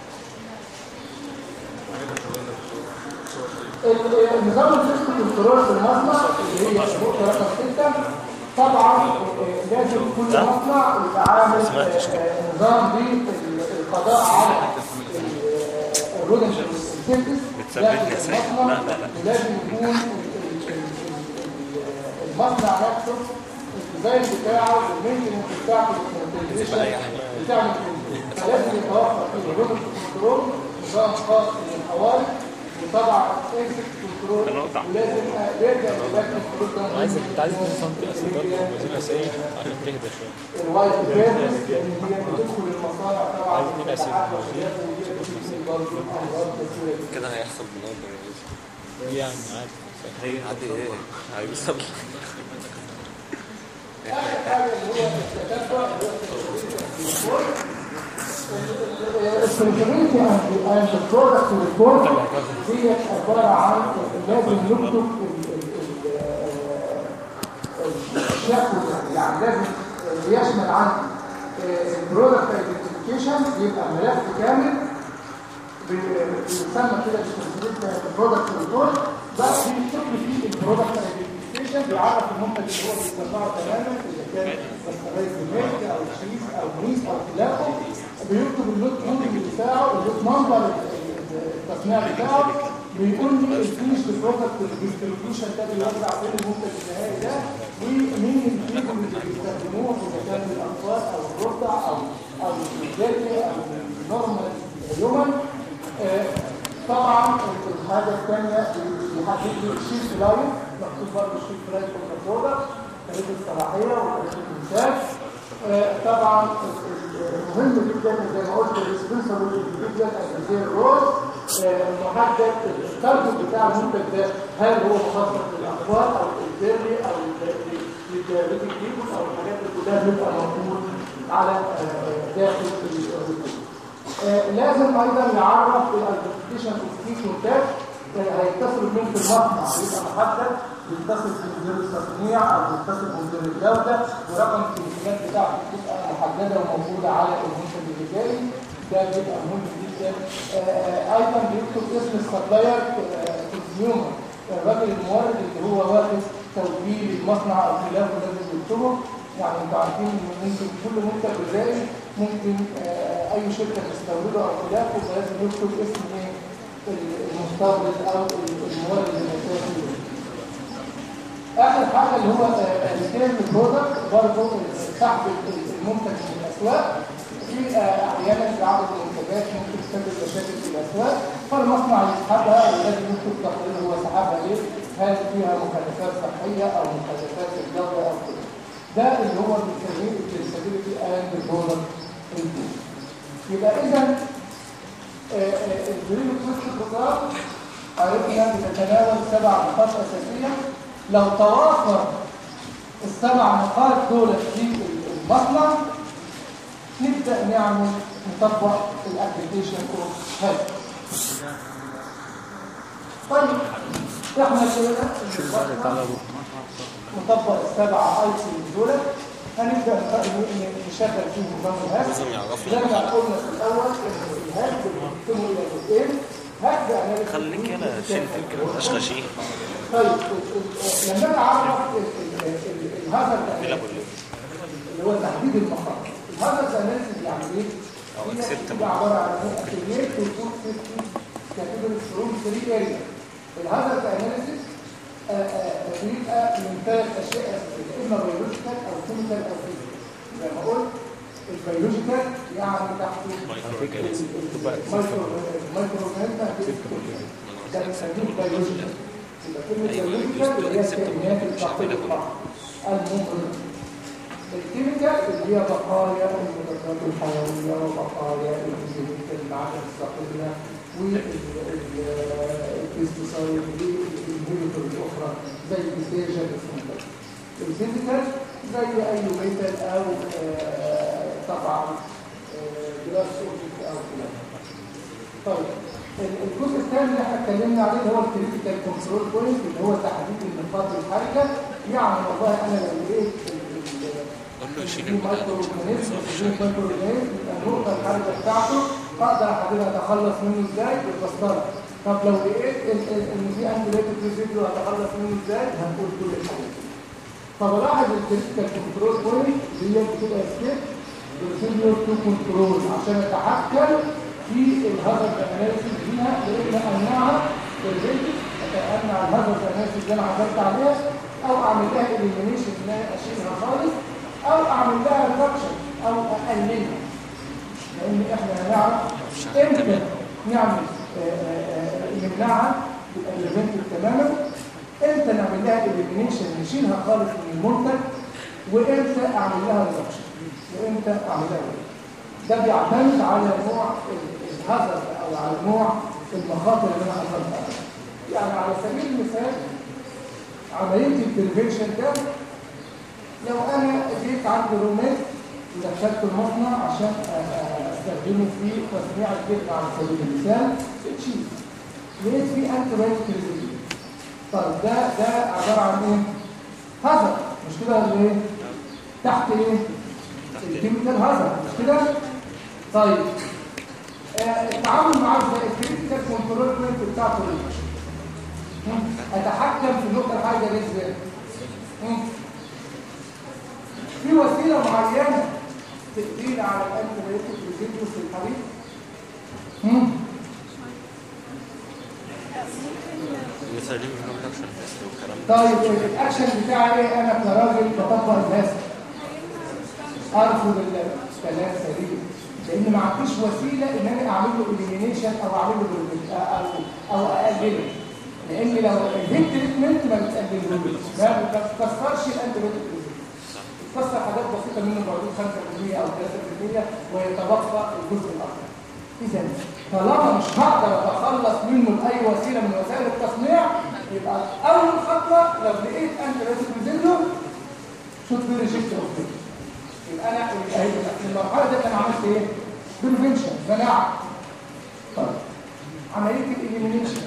ال- النظام الفيسكو كنترول في المصنع اللي هي نقطه رقم 6 طبعا آه، لازم كل مصنع يبقى عامل آه، نظام بالقضاء على الرودنت سيرفيس داخل المصنع لازم يكون ال- ال- ال- ال- المصنع نفسه الديزاين بتاعه والمينتنس بتاعته والكونتينيشن بتاع الكنترول فلازم يتوفر فيه الرودنت كنترول نظام خاص للحوادث وطبعا اكسس كنترول ولازم يرجع لباك كنترول ده عايزك انت عايز نظام تقيس برضه وزير اسئله عشان تهدى شويه الوايت بيرنس لان هي بتدخل المصانع طبعا عايز اتنين أسئلة. بتتعب وحاجات وهي بتدخل برضه امراض كتير كده هيحصل بنقدر ايه يعني عادي عادي ايه هيوصل اخر حاجه اللي هو التتبع السنسوريتي اند البرودكت ريبورت دي عباره عن لازم نكتب الشكوى يعني لازم يشمل عندي البرودكت ايدنتيفيكيشن يبقى ملف كامل بيسمى كده بالسنسوريتي برودكت ريبورت بس بيكتب فيه البرودكت ايدنتيفيكيشن بيعرف المنتج اللي هو بيصنعه تماما اذا كان بستغيث بميلك او تشيز او ميس او خلافه بيكتب اللوت نمبر بتاعه اللوت نمبر التصنيع بتاعه بيقول لي الفينش برودكت الديستريبيوشن ده بيوزع فين المنتج النهائي ده ومين الفيكم اللي بيستخدموه اذا كان الاطفال او الرضع او او الجلد او النورمال هيومن طبعا الحاجه الثانيه بيحدد لي الشيت لاين مكتوب برضه الشيت لاين في البرودكت تاريخ الصلاحيه وتاريخ الانتاج آه، طبعا مهم جدا زي ما قلت الريسبونسبل انديفيدوال زي الرول المحدد التارجت بتاع المنتج ده هل هو مخصص للاطفال او الديرلي او للديابيتيك بيبل او الحاجات اللي كلها بيبقى موجود على آه، داخل الريبورت آه، لازم ايضا يعرف الايدنتيفيكيشن اوف كي كونتاكت هيتصل بمين في المصنع يبقى محدد بيتصل بمدير التصنيع او بيتصل بمدير الجوده ورقم التليفونات بتاعته بتبقى محدده وموجوده على المنتج اللي جاي ده بيبقى مهم جدا آه، ايضا بيكتب اسم السبلاير كونسيومر الراجل المورد اللي هو واخد توكيل المصنع او خلافه لازم يكتبه يعني انتوا عارفين ان ممكن كل منتج غذائي ممكن آه، اي شركه تستورده او خلافه فلازم يكتب اسم ايه المستورد او المورد الاساسي اخر حاجه اللي هو الريتيل برودكت برضه سحب المنتج من الاسواق في آه، احيانا بعض المنتجات ممكن تسبب مشاكل في الاسواق فالمصنع يسحبها ولازم يكتب تقرير هو سحبها ليه هل فيها مخالفات صحيه او مخالفات في الجوده او كده ده اللي هو بنسميه التريسابيلتي اند برودكت يبقى اذا البريد كويك بروجرام عرفنا بتتناول سبع نقاط اساسيه لو توافر السبع نقاط دول في المصنع نبدا نعمل نطبق الابلكيشن اوف هيلث طيب احنا كده نطبق السبع ايتم دول هنبدا نشغل فيهم نظام الهاك زي ما قلنا في الاول ان الهاك بنقسمه الى جزئين هاك ده خليك هنا شلت كده مش غشيم طيب ال- ال- لما انا اعرف ال- ال- ال- الهازارد اللي هو تحديد المخاطر الهازارد اناليسيس يعني ايه؟ أو هي acceptable. بتبقى عباره عن ايه؟ affiliate to food safety category from three areas الهازارد اناليسيس آه، آه، بيبقى من ثلاث اشياء اساسيه اما بيولوجيكال او كيميكال او فيزيكال زي ما قلت البيولوجيكال يعني تحته مايكرو اورجانيزم ده بنسميه بيولوجيكال يبقى كلمه بيولوجيكال اللي هي الكائنات الدقيقه الممرضه الكيميكال اللي هي بقايا المضادات الحيويه وبقايا الانزيمات المعادن الثقيله والبيستيسايد والانهبيتور الاخرى زي البيستيجا الاسمنتال الفيزيكال زي اي ميتال او آه، طبعا جلاس اوبجكت او كده طيب ال- الجزء الثاني اللي احنا اتكلمنا عليه اللي هو الكريتيكال كنترول بوينت اللي هو تحديد النقاط الحرجه يعني والله انا لو لقيت ال- ال- قول له يشيل في البتاع مايكرو ده اورجانيزم في مايكرو اورجانيزم يبقى النقطه الحرجه بتاعته اقدر احددها اتخلص منه ازاي بالبسطره طب لو لقيت ال- ال- ان في انتيبيوتيك ريزيديو هتخلص منه ازاي هنقول كل الحاجات دي فبلاحظ الكريتيكال كنترول بوينت اللي هي بتبقى ستيب بروسيدور تو كنترول عشان اتحكم في الهازارد اناليسيس فيها لان امنعها بالفيديو امنع الهازارد اناليسيس اللي انا عثرت عليها او اعمل لها اليمينيشن ان انا اشيلها خالص او اعمل لها ريدكشن او اقللها لان احنا هنعرف امتى نعمل آه، آه، آه، نمنعها تبقى بريفنتيف تماما امتى نعمل لها اليمينيشن نشيلها خالص من المنتج وامتى اعمل لها ريدكشن وامتى اعمل لها reduction. ده بيعتمد على نوع الهازارد او على نوع المخاطر اللي انا حصلت عليها يعني على سبيل المثال عمليه البريفنشن ده لو انا جيت عند رومات ودخلت المصنع عشان أ- أ- استخدمه في تصنيع الجبنه على سبيل المثال تشيز لقيت فيه انتي بايوتيك طيب ده ده عباره عن ايه؟ هازارد مش كده ولا ايه؟ تحت ايه؟ الكيميكال هازارد مش كده؟ طيب آه، التعامل معاه ازاي؟ الكريتيكال كنترول بوينت بتاعته ايه؟ مم. اتحكم في النقطه الحاجه دي ازاي؟ مم. في وسيله معينه تقدير على الانتيبيوتيك ريزيديوس في الحديد؟ مم. مثالين من الريدكشن تيست والكلام ده طيب الاكشن بتاعي ايه انا كراجل بطبق الناس ارفض الكلام سليم لان ما عنديش وسيله ان انا اعمل له اليمينيشن او اعمل له بريفنت- او او اقلله لان لو الهيت تريتمنت ما بتقللهوش ما بتكسرش الانتيبيوتيك بتكسر حاجات بسيطه منه بعدين 5% او 3% ويتبقى الجزء الاخر اذا طالما مش هقدر اتخلص منه باي وسيله من وسائل التصنيع يبقى اول خطوه لو لقيت انتيبيوتيك بيزيدو شوت بي ريجكت اوف يبقى انا يبقى هي في المرحله دي انا عملت ايه؟ بريفنشن مناعه طيب عمليه الاليمينيشن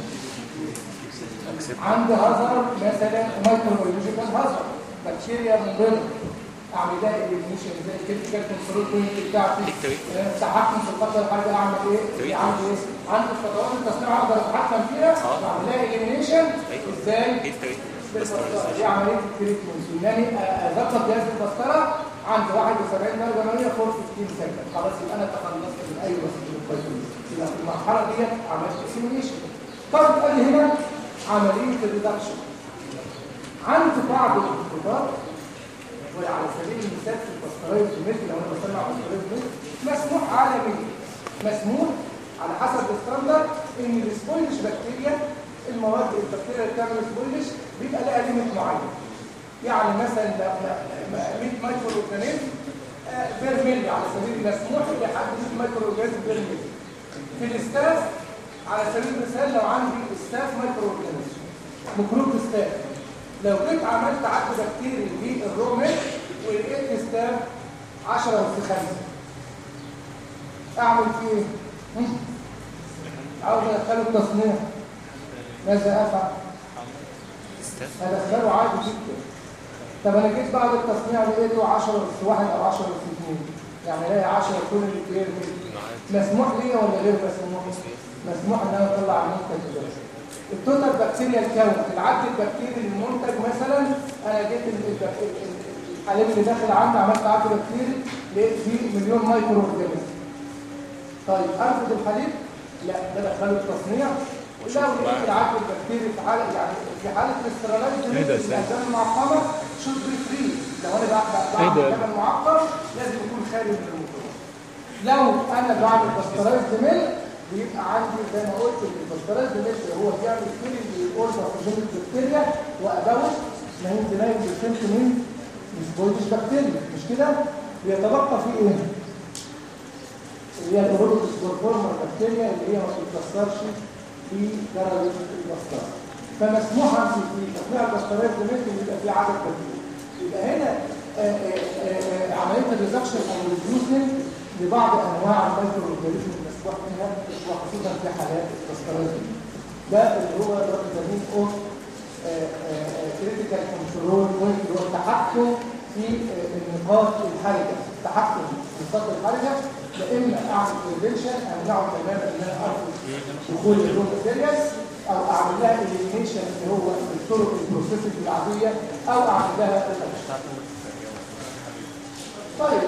عندي هازارد مثلا مايكروبيولوجيكال هازارد بكتيريا مضره اعمل لها اليمينيشن زي الكريتيكال كنترول بوينت بتاعتي آه، التحكم في الخطر الحاجه اعمل ايه؟ عندي ايه؟ عندي خطوات التصنيع اقدر اتحكم فيها اعمل لها اليمينيشن ازاي؟ ايه التريت بالبسطرة. دي عمليه التريتمنت انني اظبط جهاز البسطره عند 71 درجه مئويه فور 15 سكند خلاص يبقى انا تخلصت من اي وسيله الفيتامين يبقى في المرحله ديت عملت سيميليشن طب ادي هنا عمليه الريدكشن عند بعض الخطوات وعلى سبيل المثال في البسطريه المثل لو انا بصنع بسطريه المثل مسموح عالميا مسموح على حسب الستاندرد ان السبويلش بكتيريا المواد البكتيريا اللي بتعمل سبويلش بيبقى لها ليميت معين يعني مثلا لو 100 مايكرو اورجانيزم آه، بير ملي على سبيل المسموح لحد 100 مايكرو اورجانيزم بير ملي في الاستاف على سبيل المثال لو عندي استاف مايكرو اورجانيزم ميكروب استاف لو جيت عملت عد بكتيري للروميت ولقيت استاف 10 اس 5 اعمل فيه ايه؟ هم؟ عاوز ادخله التصنيع ماذا افعل؟ استاف هدخله عادي جدا طب انا جيت بعد التصنيع لقيته 10 اس 1 او 10 اس 2 يعني الاقي 10 كل اللي بيرمي مسموح ليا ولا غير مسموح؟ مسموح ان انا اطلع المنتج ده التوتال بكتيريا الكون العد البكتيري للمنتج مثلا انا جيت ال- ال- ال- ال- الحليب اللي داخل عندي عملت عد بكتيري لقيت فيه مليون مايكرو اورجانيزم طيب ارفض الحليب لا ده دخله التصنيع لو لقيت العدد البكتيري في حاله يعني في حاله الاسترالايز إيه ده إزاي؟ الالبان المعقمه شوت بي فري لو انا بع- بع- إيه بعمل ده؟ لبن معقم لازم يكون خالي من الموتور لو انا بعمل باسترايز ميلك بيبقى عندي زي ما قلت ان الباسترايز ميلك هو بيعمل كيلينج للاول باثوجينيك بكتيريا واباوت 99% من السبويدش بكتيريا مش كده بيتبقى فيه ايه اللي هي الاورودوس بورفورما بكتيريا اللي هي ما بتتكسرش في درجه البستار فمسموح عن في تصنيع البسترات ممكن يبقى في عدد كبير يبقى هنا آه، آه، آه، آه، عمليه الريدكشن او الريديوسنج لبعض انواع المايكرو اورجانيزم المسموح منها وخصوصا في حالات البسترات ده اللي هو الريتامين اوف كريتيكال كنترول بوينت اللي هو التحكم في آه، النقاط الحرجه التحكم في النقاط الحرجه يا اما اعمل بريفنشن امنعه تماما ان انا ارفض دخول الروم ماتيريالز او اعمل لها اليمينيشن اللي هو الطرق البروسيسنج العاديه او اعمل لها reduction. طيب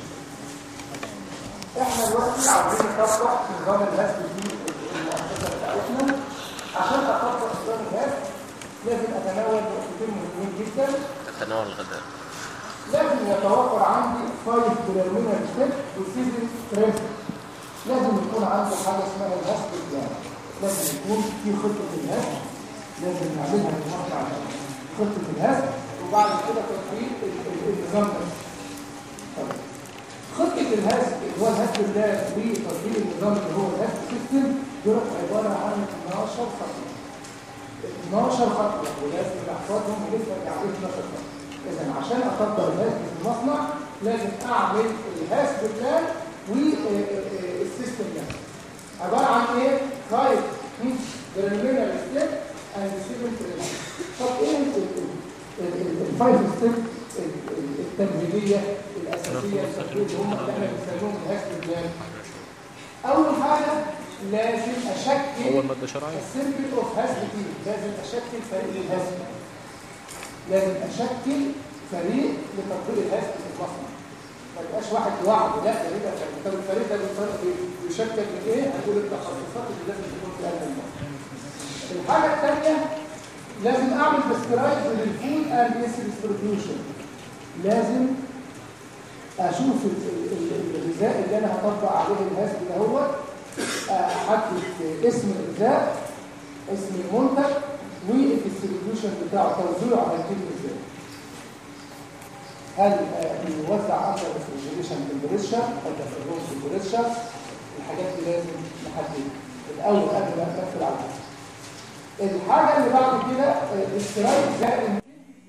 احنا دلوقتي عاوزين نطبق نظام الهاس في المؤسسه بتاعتنا عشان اطبق نظام الهاس لازم اتناول نقطتين مهمين جدا تتناول الغداء لازم يتوفر عندي فايف بريمينال ستيب وسيزن ستريس لازم يكون عندي حاجه اسمها الهاس بلان لازم يكون في خطه الهاس لازم نعملها في المصنع خطه الهاس وبعد كده تطبيق ال- ال- النظام ده طيب. خطه الهاس اللي هو الهاس بلان وتطبيق النظام اللي هو الهاس سيستم دول عباره عن 12 خطوه 12 خطوة ولازم نحفظهم ونفرق عليه 12 خطوة إذا عشان أطبق الهاس في المصنع لازم أعمل الهاس بلان والسيستم ده عبارة عن إيه؟ فايف بريمينال ستيب أند سيفن تريننج طب إيه الفايف ستيب التمهيدية الأساسية اللي هم اللي احنا بنسميهم الهاس بلان أول حاجة لازم أشكل هو المادة شرعية السيمبل اوف هاز كتير لازم اشكل فريق للهاز لازم اشكل فريق لتطبيق الهاز في المصنع ما يبقاش واحد لوحده لا ده يبقى فريق طب الفريق ده بيفرق- بي- بيشكل من ايه هنقول التخصصات اللي لازم تكون في هذا المصنع الحاجه الثانيه لازم اعمل بسكرايب للفود اند اس ديستريبيوشن لازم اشوف ال- ال- ال- الغذاء اللي انا هطبق عليه الهاز ده هو احدد اسم الغذاء اسم المنتج والديستريبيوشن بتاعه توزيعه هيتم ازاي هل آه، بيوزع عند الريفريجريشن تمبريتشر ولا في الروم تمبريتشر الحاجات دي لازم نحددها الاول قبل ما نقفل على الحاجة. الحاجه اللي بعد كده الاسترايك زائد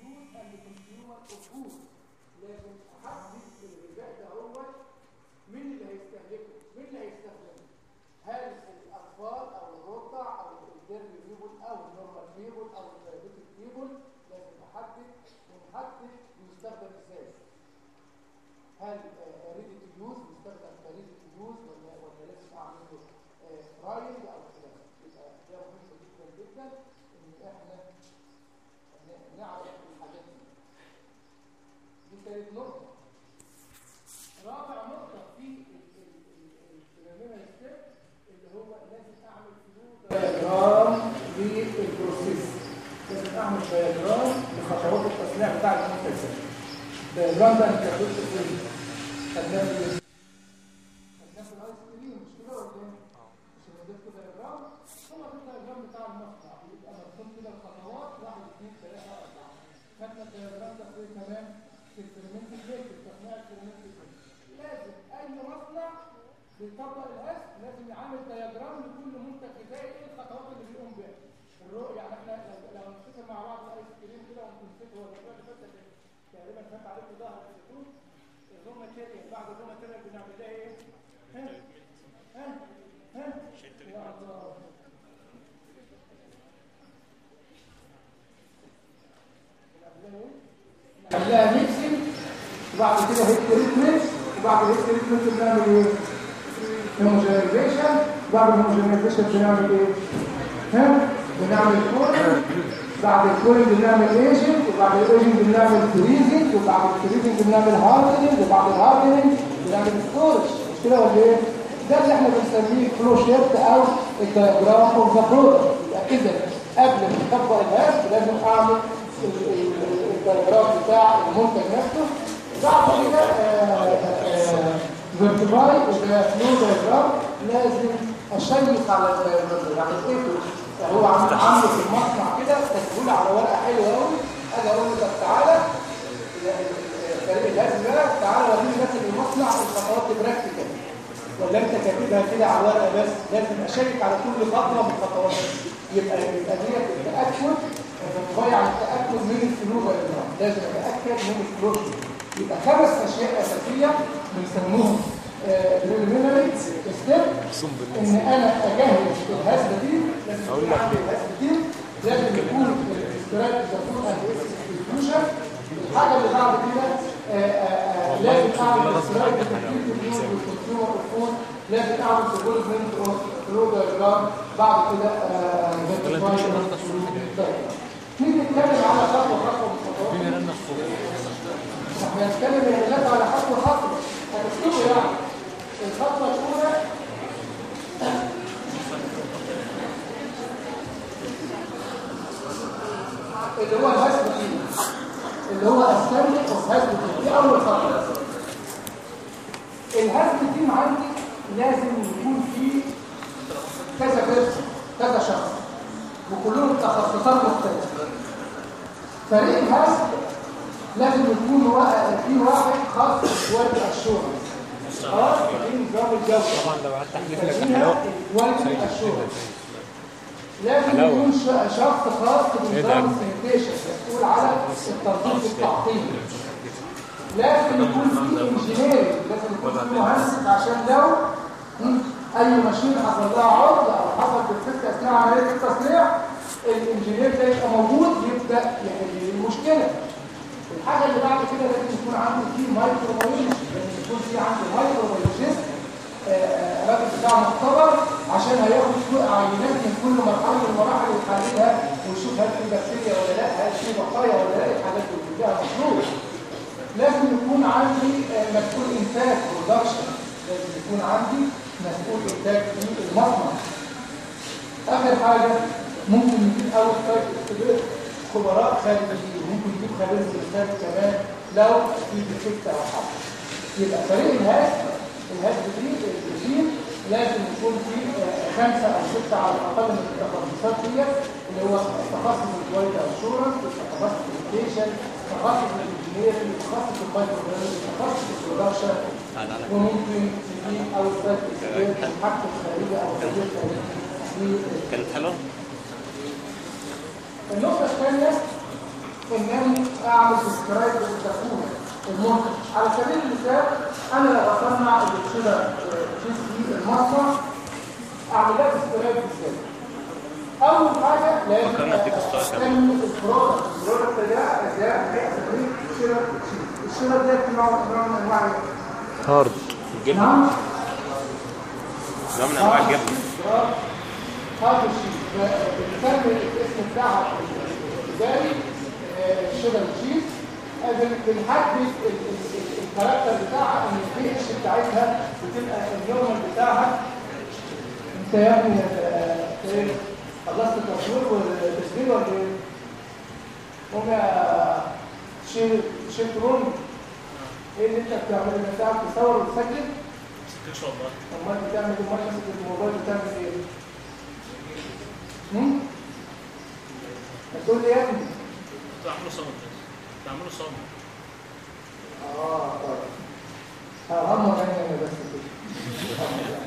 لازم احدد الغذاء ده هو مين اللي هيستهلكه مين اللي هيستخدمه هل الاطفال او الرضع او الديربي بيبول او النورمال بيبول او الدايبيتيك بيبول لازم احدد ونحدد يستخدم ازاي هل ريدي تو يوز يستخدم كريدي تو يوز ولا ولا لازم اعمل له فراينج او كده يبقى ده مهم جدا جدا ان احنا ن- نعرف الحاجات دي دي كانت نقطه رابع نقطة في البريمينال ستيب اللي هو لازم أعمل فلو دياجرام للبروسيس لازم أعمل دياجرام لخطوات التصنيع بتاع المنتج ده الدياجرام ده أنت قلت فين؟ خدناه في إيه؟ خدناه في الآيس كريم مش كده ولا إيه؟ مش أنا اديتكم دياجرام هو ده الدياجرام بتاع المصنع بيبقى مرسوم كده الخطوات واحد اثنين ثلاثة أربعة خدنا الدياجرام ده في إيه كمان؟ في الفيرمنت بيت في تصنيع الفيرمنت بيت لازم اي مصنع بيطبق الهاس لازم يعمل دياجرام لكل منتج غذائي ايه الخطوات اللي بيقوم بيها الرؤيه يعني احنا لو لو نفتكر مع بعض الايس كريم كده ونمسكه هو الاسبوع اللي فات ده تقريبا فات عليكم ظهر الزيتون الروم ماتيريال بعد الروم ماتيريال بنعمل لها ايه؟ ها؟ ها؟ ها؟ يا الله بنعمل لها ميكسنج وبعد كده هيت تريتمنت وبعد الهيت تريتمنت بنعمل ايه؟ هوموجينيزيشن بعد الهوموجينيزيشن بنعمل ايه؟ ها؟ بنعمل كولينج بعد الكولينج بنعمل ايجنت وبعد الايجنت بنعمل فريزنج وبعد الفريزنج بنعمل هاردنينج وبعد الهاردنينج بنعمل ستورج مش كده ولا ايه؟ ده اللي احنا بنسميه فلو شيرت او الدياجرام اوف ذا برودكت يبقى اذا قبل ما اطبق الهاز لازم اعمل ال- ال- الدياجرام بتاع المنتج نفسه بعد كده فيرتيفاي وده فلو دياجرام لازم اشيك على الدياجرام يعني ايه هو عامل عامله في المصنع كده تسجيل على ورقه حلوه قوي اجي اقول له طب تعالى فريق لازم بقى تعالى وريني بس المصنع الخطوات براكتيكال ولا انت كاتبها كده على ورقه بس لازم اشيك على كل خطوه من الخطوات يبقى يبقى ديت التاكد بتضيع على التاكد من الفلو دايجرام لازم اتاكد من الفلو يبقى خمس اشياء اساسيه بنسموهم بريليمينري ستيب ان انا اجهز الهزه دي لازم يكون عندي الهزه دي لازم يكون الاستراك تكون اكسكيوشن الحاجه اللي بعد كده آه، آه، آه، لازم اعمل استراك والكونسيومر فون لازم اعمل ديفلوبمنت اوف فلو دايجرام بعد كده آه، طيب. نيجي نتكلم على خطوه خطوه من الخطوات احنا هنتكلم يا ولاد على خطوه خطوه هتكتبوا يعني الخطوه الاولى اللي هو الهزم تيم اللي هو السمي اوف هزم تيم دي اول خطوه الهزم تيم عندي لازم يكون فيه كذا بيرسون كذا شخص وكلهم تخصصات مختلفه فريق الهزم لازم يكون وا- في واحد خاص بكواليتي اشورنس خلاص في نظام الجوده طبعا لو قعدت احلف لك فيها حلاوه كواليتي اشورنس لازم حلاوة. يكون ش- شخص خاص إيه ده؟ بنظام السانيتيشن مسؤول على التنظيف التعقيم لازم يكون في انجينير لازم يكون في مهندس عشان لو مم، اي ماشين حصل لها عرض او حصل بالفك اثناء عمليه التصنيع الانجينير ده يبقى موجود يبدا يحل المشكله الحاجه اللي بعد كده لازم يكون عندي في مايكروبيولوجي لازم يكون في عندي مايكروبيولوجيست الراجل بتاعه مختبر عشان هياخد كل عينات من كل مرحله من المراحل ويحللها ويشوف هل في بكتيريا ولا لا هل في بقايا ولا لا الحاجات دي كلها مفروض لازم يكون عندي آه، مسؤول انتاج برودكشن لازم يكون عندي مسؤول انتاج في المصنع اخر حاجه ممكن نجيب اول سايت اختبار خبراء خارجيين ممكن نجيب خبير انتاج كمان لو في ديفكت او حاجه يبقى فريق الهاس الهاس دي التيم لازم يكون فيه آه، خمسه او سته على الاقل من التخصصات دي اللي هو تخصص الكواليتي اشورنس تخصص الكوميونيكيشن تخصص الانجينيرنج تخصص المايكروبيولوجي تخصص البرودكشن وممكن نجيب اول سايت اختبار محقق خارجي او خبير خارجي في كانت حلوه النقطة الثانية إنني أعمل سبسكرايب للتكون المنتج على سبيل المثال أنا لو أصنع الشيدر تشيز في المصنع أعمل لها سبسكرايب إزاي؟ أول حاجة لازم فكرنا أديك ستار كمان. أسمي البرودكت البرودكت ده أزاي أسميه شيدر تشيز الشيدر ده نوع نوع من أنواع إيه؟ هارد الجبنه نعم نوع من انواع الجبنه هذا الشيء بنسمي الاسم بتاعها التجاري شيدر تشيز بنحدد ال- ال- ال- الكاركتر بتاعها ان البي اتش بتاعتها بتبقى النورمال بتاعها انت يا ابني آه، ايه خلصت التصوير والتسجيل ولا ايه؟ قوم يا شيل شيل رول ايه اللي انت بتعمله انت بتعرف تصور وتسجل؟ ان شاء الله امال بتعمل ايه؟ امال ماسك الموبايل بتعمل ايه؟ هم؟ هتقول لي يا ابني تعملوا صمت تعملوا صمت اه طيب هغمض عيني بس كده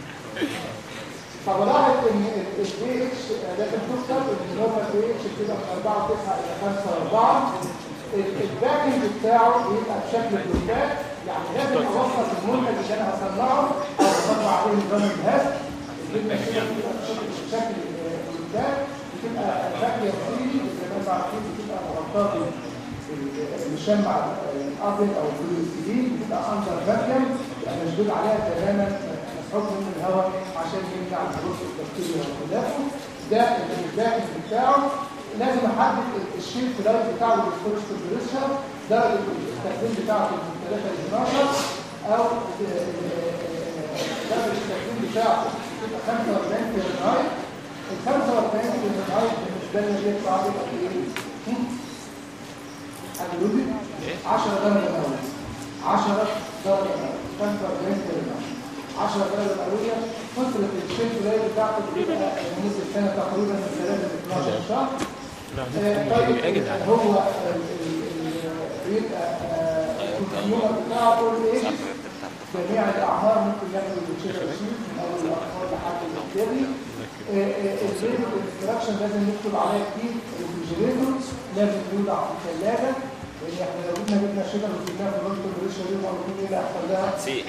فبلاحظ ان البي اتش لازم تفصل ان النورمال بي اتش بتبقى من 4 9 الى 5 4 الباكنج بتاعه بيبقى بشكل بلوكات يعني لازم اوصل المنتج اللي انا هصنعه او اطبق عليه نظام الهاس الجبنه كده بتبقى بشكل بشكل بلوكات بتبقى باكيه فريلي زي ما انتم عارفين بتبقى مغطاه المشمع الابيض او البلو سي دي بتبقى اندر فاكيوم يعني مشدود عليها تماما مسحوب من الهواء عشان يمنع الخروج البكتيريا وخلافه ده الباكج بتاعه لازم احدد الشيل فلايت بتاعه والستورج تمبريتشر درجه التخزين بتاعته من 3 ل 12 او درجه التكوين بتاعته تبقى 45 فahrenheit ال 45 فahrenheit بالنسبه لنا بيطلع بيبقى ايه؟ هتقولوا لي 10 درجه مئويه 10 درجه مئويه 45 فahrenheit 10 درجه مئويه فتره الشيك لاي بتاعته بتبقى نص السنه تقريبا من 3 ل 12 شهر آه، طيب هو ال- ال- ال- بيبقى آه، الكمبيوتر بتاعه كل ايه جميع الاعمار ممكن يعمل الشيك شيت من اول الاطفال لحد الكبير البيت الانستراكشن لازم نكتب عليها كتير الريفريجريتور لازم يوضع في الثلاجه لان احنا لو جبنا جبنا شجر وجبناها في الوقت الريشه دي ومعروفين ايه اللي هيحصل لها تسيح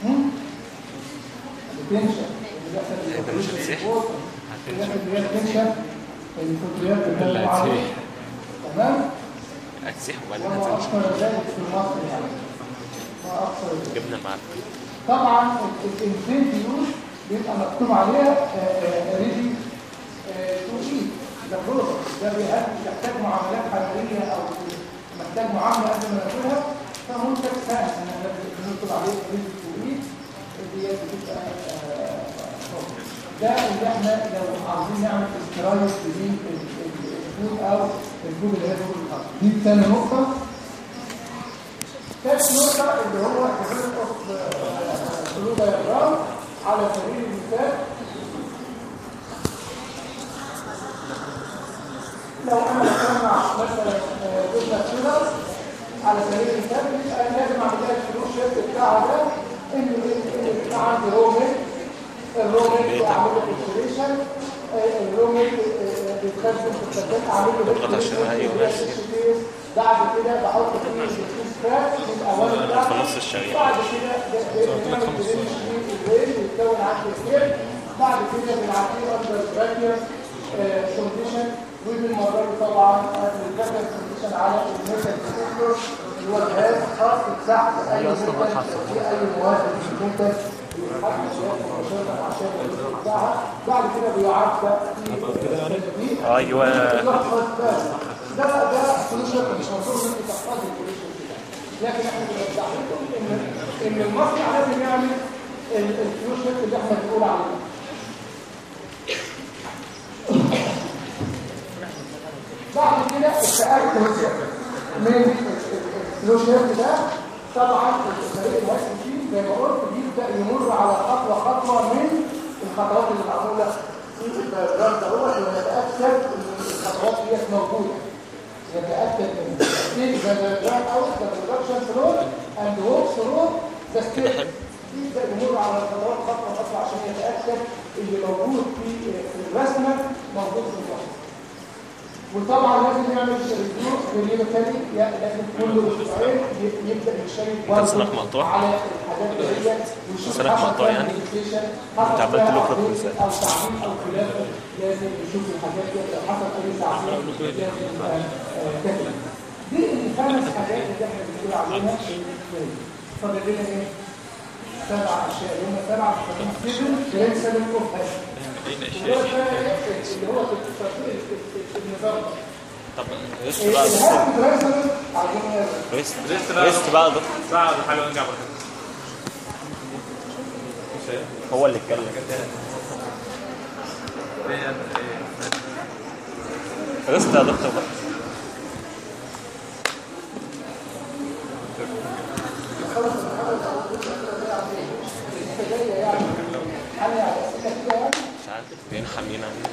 التنشن اللي بيحصل هي مش هتسيح. اللي هي التنشن الفطريات بتبقى عليه تمام هتسيح وبعدين وما هتمشي اكثر ذلك في مصر يعني ما اكثر ذلك جبنا معاك طبعا الانفين فيوز بيبقى مكتوب عليها ريدي تو ايت ده برودكت ده بيهد يحتاج معاملات حراريه او محتاج معامله قبل ما ناكلها فمنتج سهل ان احنا بنكتب عليه ريدي تو ايت دي بتبقى آه، ده اللي احنا لو عاوزين نعمل استرايز للفود او الفود اللي هي فود الخضر دي ثاني نقطه ثالث نقطة اللي هو develop of blue diagram على سبيل المثال لو انا بسمع مثلا جبنة كده على سبيل المثال يبقى لازم اعمل لها الفلوس شيفت بتاعها ده ان ان بتاع عندي روميت الروميت اعمل له كونسوليشن الروميت بيتخزن في الثلاجة اعمل له اضغط على الشاشة، أيوة، ماشي. بعد كده بحط فيه الفلوس كراك من اول في نص الشريحة. بعد كده بنعمل بريش البرين بيتكون عندي سير بعد كده بنعطيه اندر براكير كونديشن وبنمرره طبعا البراكير كونديشن على الميتال ديتكتور اللي هو جهاز خاص بسحب اي منتج في اي مواد في المنتج بيتحط جهاز مباشره عشان الريسك بتاعها بعد كده بيعبى في ايوه ده ده سوليوشن مش مفروض انت تحفظ السوليوشن لكن احنا بنوضح لكم ان ان المصنع لازم يعمل السوليوشن اللي احنا بنقول عليه بعد كده التاكد من السوليوشن ده طبعا الفريق المؤسس فيه زي ما قلت بيبدا يمر على خطوه خطوه من الخطوات اللي معموله في الدياجرام ده هو ونتاكد ان الخطوات دي موجوده يتأكد من take the diagram out the production floor and walk through the step يبدأ يمر على الخطوات خطوة خطوة عشان يتأكد اللي موجود في في الرسمة موجود في الوصف وطبعا لازم يعمل ريفيو بريوديكالي لازم كل اسبوعين ي- يبدا يشيك برضه سنك مقطوع؟ على الحاجات دي ويشوف سنك حصل مقطوع فيها يعني؟ modification، انت حصل عملت له فيها خط update ازاي؟ او تعديل او خلافه لازم يشوف الحاجات دي لو حصل اي تعديل لازم يبقى آه، كاتب دي الخمس حاجات اللي احنا بنقول عليها فاضل لنا ايه؟ سبع اشياء اللي هم سبع سيفن جريد سيفن اوف اللي هو اللي هو في التطبيق في النظام ده. طب ريست بقى يا دكتور الهاند دريسر عايزين ريست ريست بقى. ريست بقى يا دكتور ساعة ولا حاجة ونرجع بركة هو اللي اتكلم ايه يا ابني ايه ريست يا دكتور بقى مش عارف بينحمين عني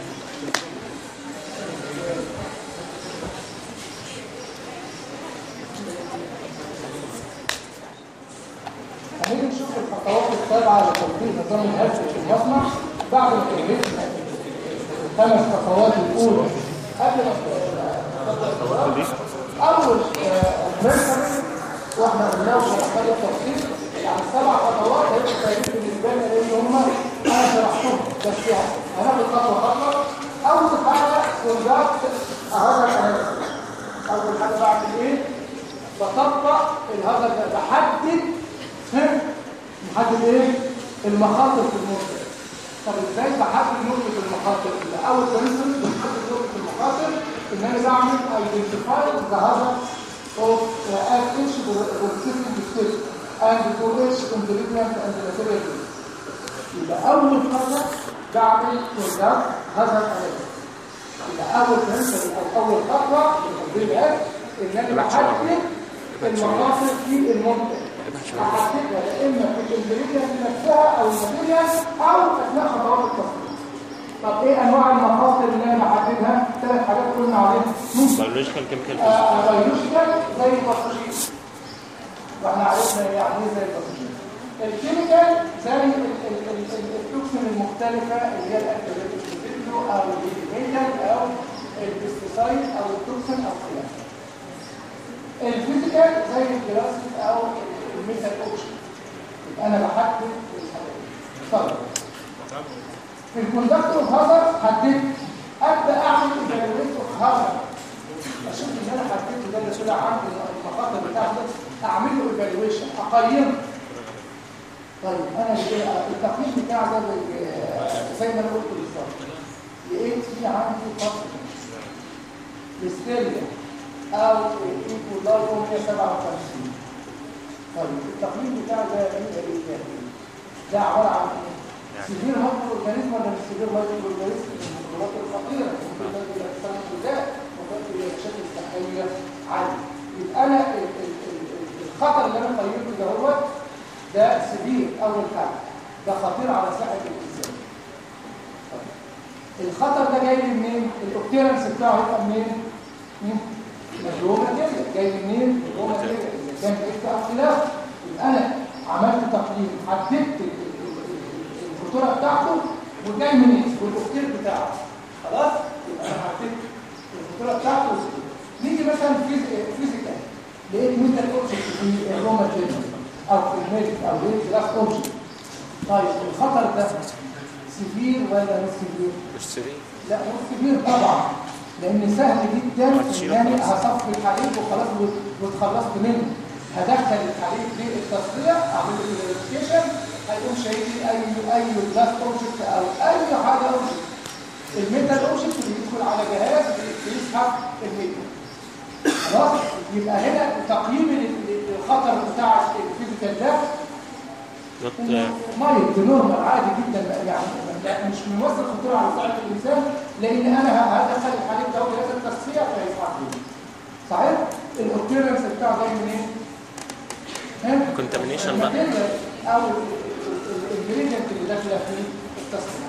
هنيجي نشوف الخطوات السابعه لتطبيق نظام الهز في المصنع بعد ما تنفيذ الخمس خطوات الاولى قبل ما تطبق اول برنسبل واحنا قلناه وشرحناه بالتفصيل يعني السبع خطوات هيبقوا سهلين بالنسبه لنا لان هم انا شرحتهم بس يعني هناخد خطوه خطوه اول حاجه كوندكت هذا الاناليسيس اول حاجه بعمل ايه؟ بطبق الهذا ده بحدد ها؟ محدد ايه؟ المخاطر في المنتج طب ازاي بحدد نقطه المخاطر؟ اول برنسبل بحدد نقطه المخاطر ان انا بعمل ايدنتيفاي ذا هازارد of uh, at each specific step and to each ingredient and material. يبقى اول خطوه بعمل كونتاكت هذا الاناليسيس يبقى اول برنسبل او اول خطوه في التطبيق ده ان انا بحدد المناطق في المنطقه احددها يا اما في الامبريديان نفسها او الماتيريال او اثناء خطوات التصميم طب ايه انواع المخاطر اللي انا بحددها ثلاث حاجات قلنا عليها بيولوجيكال كيميكال آه، بيولوجيكال زي الباثوجين واحنا عرفنا يعني ايه زي الباثوجين الكيميكال زي ال- ال- ال- ال- التوكسين المختلفه اللي هي الانتيبيوتيك او الهيديميتال او البيستيسايد او التوكسين او خلافه الفيزيكال زي الجلاسيك او الميتال اوبشن يبقى انا بحدد الحاجات اتفضل في الكوندكتور اوف هازارد حددت ابدا اعمل ايفالويت اوف هازارد اشوف ان انا حددته ده اللي طلع عندي المخاطر بتاعته ده اعمل له ايفالويشن اقيمه طيب انا ال- التقييم بتاع ده بال- زي ما انا قلت بالظبط لقيت في عندي فصل ليستيريا او ايكولايكو 157 طيب التقييم بتاعه ده ايه ايه كام؟ ده عباره عن ايه؟ سيفير هايبر اورجانيزم ولا مش سيفير هايبر اورجانيزم الميكروبات الخطيره ممكن تؤدي الى اجسام الغذاء ممكن تؤدي الى مشاكل صحيه عاليه يبقى انا ال- ال- ال- ال- الخطر اللي انا قيمته ده هو ده سيفير اول حاجه ده خطير على صحه الانسان طيب. الخطر ده جاي لي منين الاوكتيرنس بتاعه هيبقى منين مين؟ من الرو ماتيريال جاي منين من الرو ماتيريال اذا كان بعيد او خلاف يبقى انا عملت تقييم حددت ال- ال- ال- الخطوره بتاعته وجاي منين والاوكتير بتاعه خلاص يبقى انا حددت الخطوره بتاعته والسكيل. نيجي مثلا فيز- فيزيكال لقيت ميتال اوبجكت في الرو ماتيريال او في الميلك او لقيت جلاس اوبجكت طيب الخطر ده سيفير ولا مش سيفير؟ مش سريع لا مش كبير طبعا لان سهل جدا ان انا هصفي الحليب وخلاص وت- واتخلصت منه هدخل الحليب في التصفيه اعمل له فيريفيكيشن هيقوم شايل لي اي اي بلاس اوبجكت او اي حاجه اوبجكت الميتال اوبجكت بيدخل على جهاز بي- بيسحب الميتال خلاص يبقى هنا تقييم ال- ال- الخطر بتاع الفيزيكال ده نوت مايلد نورمال عادي جدا يعني لا مش بيمثل خطوره على صحه الانسان لان انا هدخل الحليب ده وجهاز التصفيه فيسمع فيه صحيح الاوكيرنس بتاعه جاي منين ها؟ Contamination بقى. الماتيريال او الانجريدينت اللي داخله في التصفيه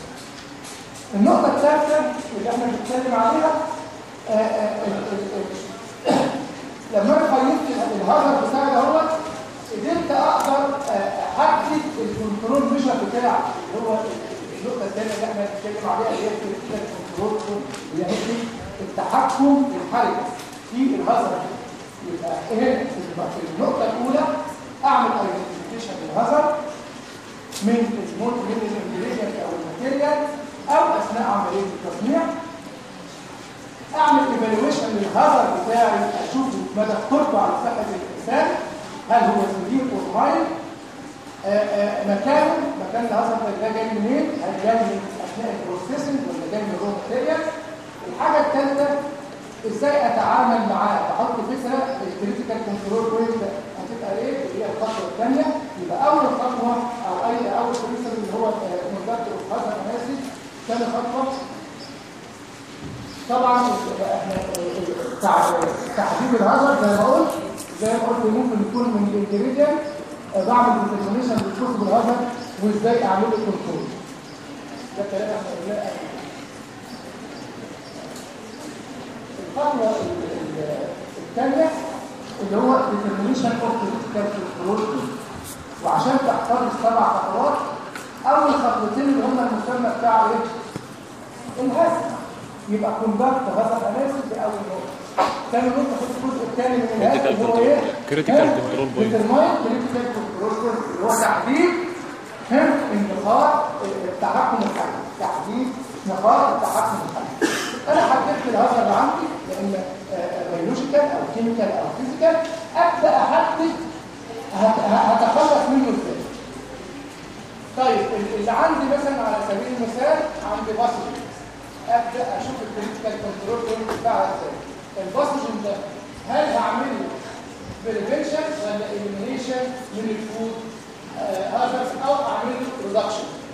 النقطه الثالثه اللي احنا بنتكلم عليها آه، آه، ال- ال- ال- لما انا قيمت الهازارد بتاعي دوت قدرت اقدر آه، احدد الكنترول ميجر بتاعي اللي هو النقطه الثانيه اللي احنا بنتكلم عليها اللي هي الكنترول اللي هي إيه؟ التحكم الحركي في الهازارد يبقى هنا في النقطه الاولى اعمل ايدنتيفيكيشن للهازارد من المود من الانجريدينت او الماتيريال او اثناء عمليه التصنيع اعمل ايفالويشن للهازارد بتاعي اشوف مدى خطورته على صحه الانسان هل هو سيفير اور مايل مكانه مكان الهازارد ده جاي منين هل جاي من اثناء البروسيسنج ولا جاي من الرو ماتيريال الحاجه الثالثه ازاي اتعامل معاه بحط فكره الكريتيكال كنترول بوينت هتبقى ايه اللي هي الخطوه الثانيه يبقى اول خطوه او اي اول برنسبل اللي هو كوندكتور اوف هازارد اناليسيس ثاني خطوه طبعا احنا تع- تحديد الهازارد زي ما قلت زي ما قلت ممكن يكون من الانجريدينت بعمل ديترمينيشن للبوسيبل هازارد وازاي اعمل له كنترول ده كلام احنا قلناه قبل. الخطوه ال- ال- الثانيه اللي هو ديترمينيشن اوف كريتيكال كنترول وعشان تحفظ السبع خطوات اول خطوتين اللي هم المسمى بتاع ايه؟ الهزم يبقى كوندكت هذا الاناليسيس دي اول نقطه ثاني نقطه خد الجزء الثاني من الهزم Critical اللي هو control ايه؟ point. Critical control point. ديترماين كريتيكال كنترول بوينت اللي هو تحديد هم نقاط التحكم الحركي تحديد نقاط التحكم الحركي انا حددت الهزر اللي عندي لان بيولوجيكال او كيميكال او فيزيكال ابدا احدد هت- هتخلص منه ازاي طيب ال- اللي عندي مثلا على سبيل المثال عندي باثوجين ابدا اشوف الكريتيكال كنترول بوينت بتاعها ازاي الباثوجين ده هل هعمل له بريفنشن ولا اليمينيشن من الفود هازارds او اعمل له ريدكشن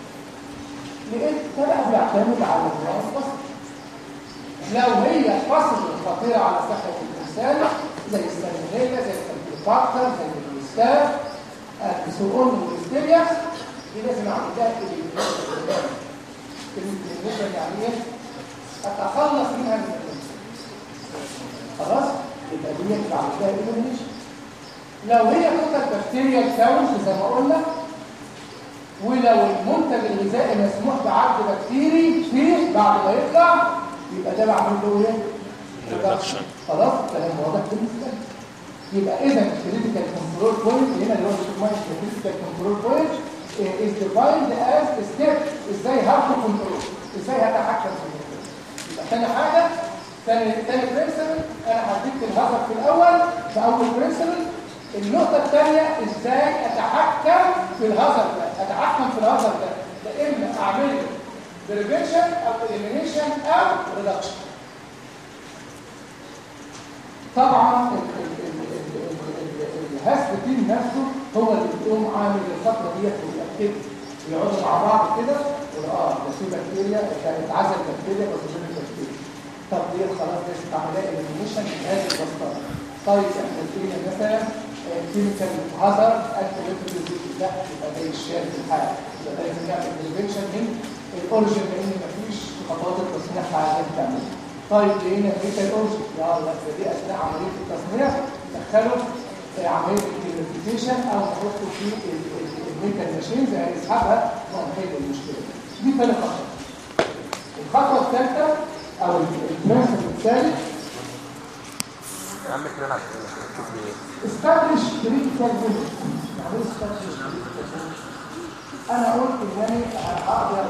ده بقى بيعتمد على النوع الفصل لو هي فصل خطيرة على صحة الإنسان زي السلمونيلا زي الكمبيوتر زي الإستاف السؤال والإستيريا دي لازم أعمل لها إليمينيشن إليمينيشن يعني إيه؟ أتخلص منها من الإنسان خلاص؟ يبقى دي يبقى أعمل لها إليمينيشن لو هي توتال بكتيريا كاونت زي ما قلنا ولو المنتج الغذائي مسموح بعد بكتيري فيه بعد ما يطلع يبقى ده بعمل له ايه؟ Reduction. خلاص كلام واضح بالنسبه لي يبقى اذا الكريتيكال كنترول بوينت هنا اللي هو بيسموها الكريتيكال كنترول بوينت is defined as step ازاي هاخد كنترول ازاي هتحكم في الموضوع يبقى ثاني حاجه ثاني ثاني برنسبل انا هديك الهدف في الاول في اول برنسبل النقطه الثانيه ازاي اتحكم في الهزر ده اتحكم في الهزر ده لا اما اعمل له بريفنشن او اليمينيشن او ريدكشن طبعا الهاست تيم نفسه هو اللي بيقوم عامل الفتره ديت ويأكد يقعدوا مع بعض كده يقول اه ده في بكتيريا اتعزل بكتيريا بس غير البكتيريا طب دي خلاص دي استعملها اليمينيشن هذه البسطه طيب احنا لقينا مثلا كيميكال هازارد اكتيفيتي لا يبقى زي الشارع في الحاله يبقى ده لازم نعمل بريفنشن من الاوريجن لان مفيش خطوات التصنيع عايزين تعمل طيب لقينا ميتال اوريجن يلا دي اثناء عمليه التصنيع ندخله في عمليه الكليريفيكيشن او نحطه في الميتال ماشينز هيسحبها ونحل المشكله دي ثالث خطوه الخطوه الثالثه او البرنسبل الثالث يا عم كده على شوف لي ايه establish critical limit يعني ايه establish critical limit انا قلت ان انا هقدر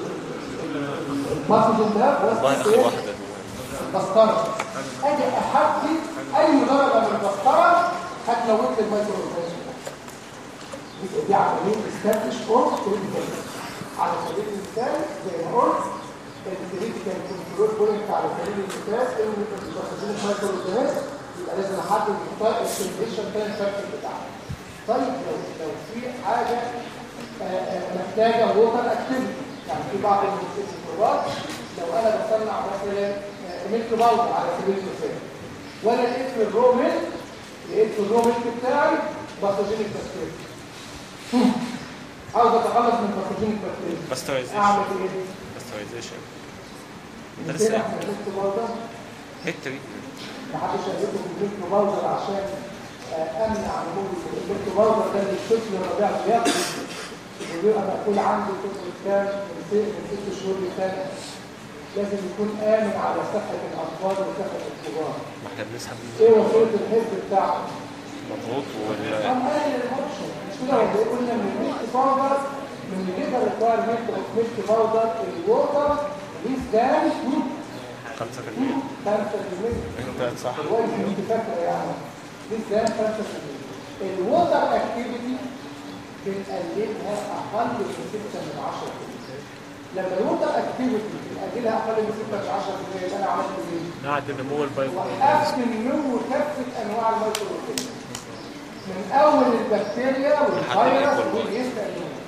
الباسجن ده والله وسط اخر ايه واحده البسطره اجي احدد اي درجه من البسطره هتلوث لي المايكرو اورجانيزم دي عمليه establish or critical limit على سبيل المثال زي ما قلت الكريتيكال كنترول بوينت على سبيل المثال ان الباسجن المايكرو اورجانيزم يبقى لازم احدد مقدار السيميليشن تايم فاكتور بتاعها طيب لو لو في حاجه آه، آه، محتاجه ووتر اكتيفيتي يعني في بعض الميكروبات لو انا بصنع مثلا آه، ميلك باودر على سبيل المثال وانا لقيت في الرو ميلك لقيت في الرو ميلك بتاعي باثوجينيك بكتيريا عاوز اتخلص من باثوجينيك بكتيريا باسترايزيشن اعمل ايه؟ باسترايزيشن ده كده لسه احنا ميلك باودر حته دي محدش قالته في الميلك باودر عشان آه، امنع نمو الميلك باودر ده اللي الطفل الرضيع بياخده وبيبقى مقفول عنده طفل كام من ست من ست شهور لسنه لازم يكون امن على صحه الاطفال وصحه الكبار ما احنا بنسحب ايه وسيله الحفظ بتاعته مضغوط وال هم قال الاوبشن مش كده ولا إيه؟ قلنا من الميلك باودر من الليبر ريكوايرمنت اوف ميلك باودر الووتر ليس ذان 5% 5% انت صح كويس ان انت فاكره يعني لسه 5% الووتر اكتيفيتي بنقللها اقل من 6 من 10% لما الووتر اكتيفيتي بنقللها اقل من 6 من 10% يبقى انا عملت ايه؟ قاعد نمو البايب وقفت نمو كافه انواع الميكرو من اول البكتيريا والفيروس واليست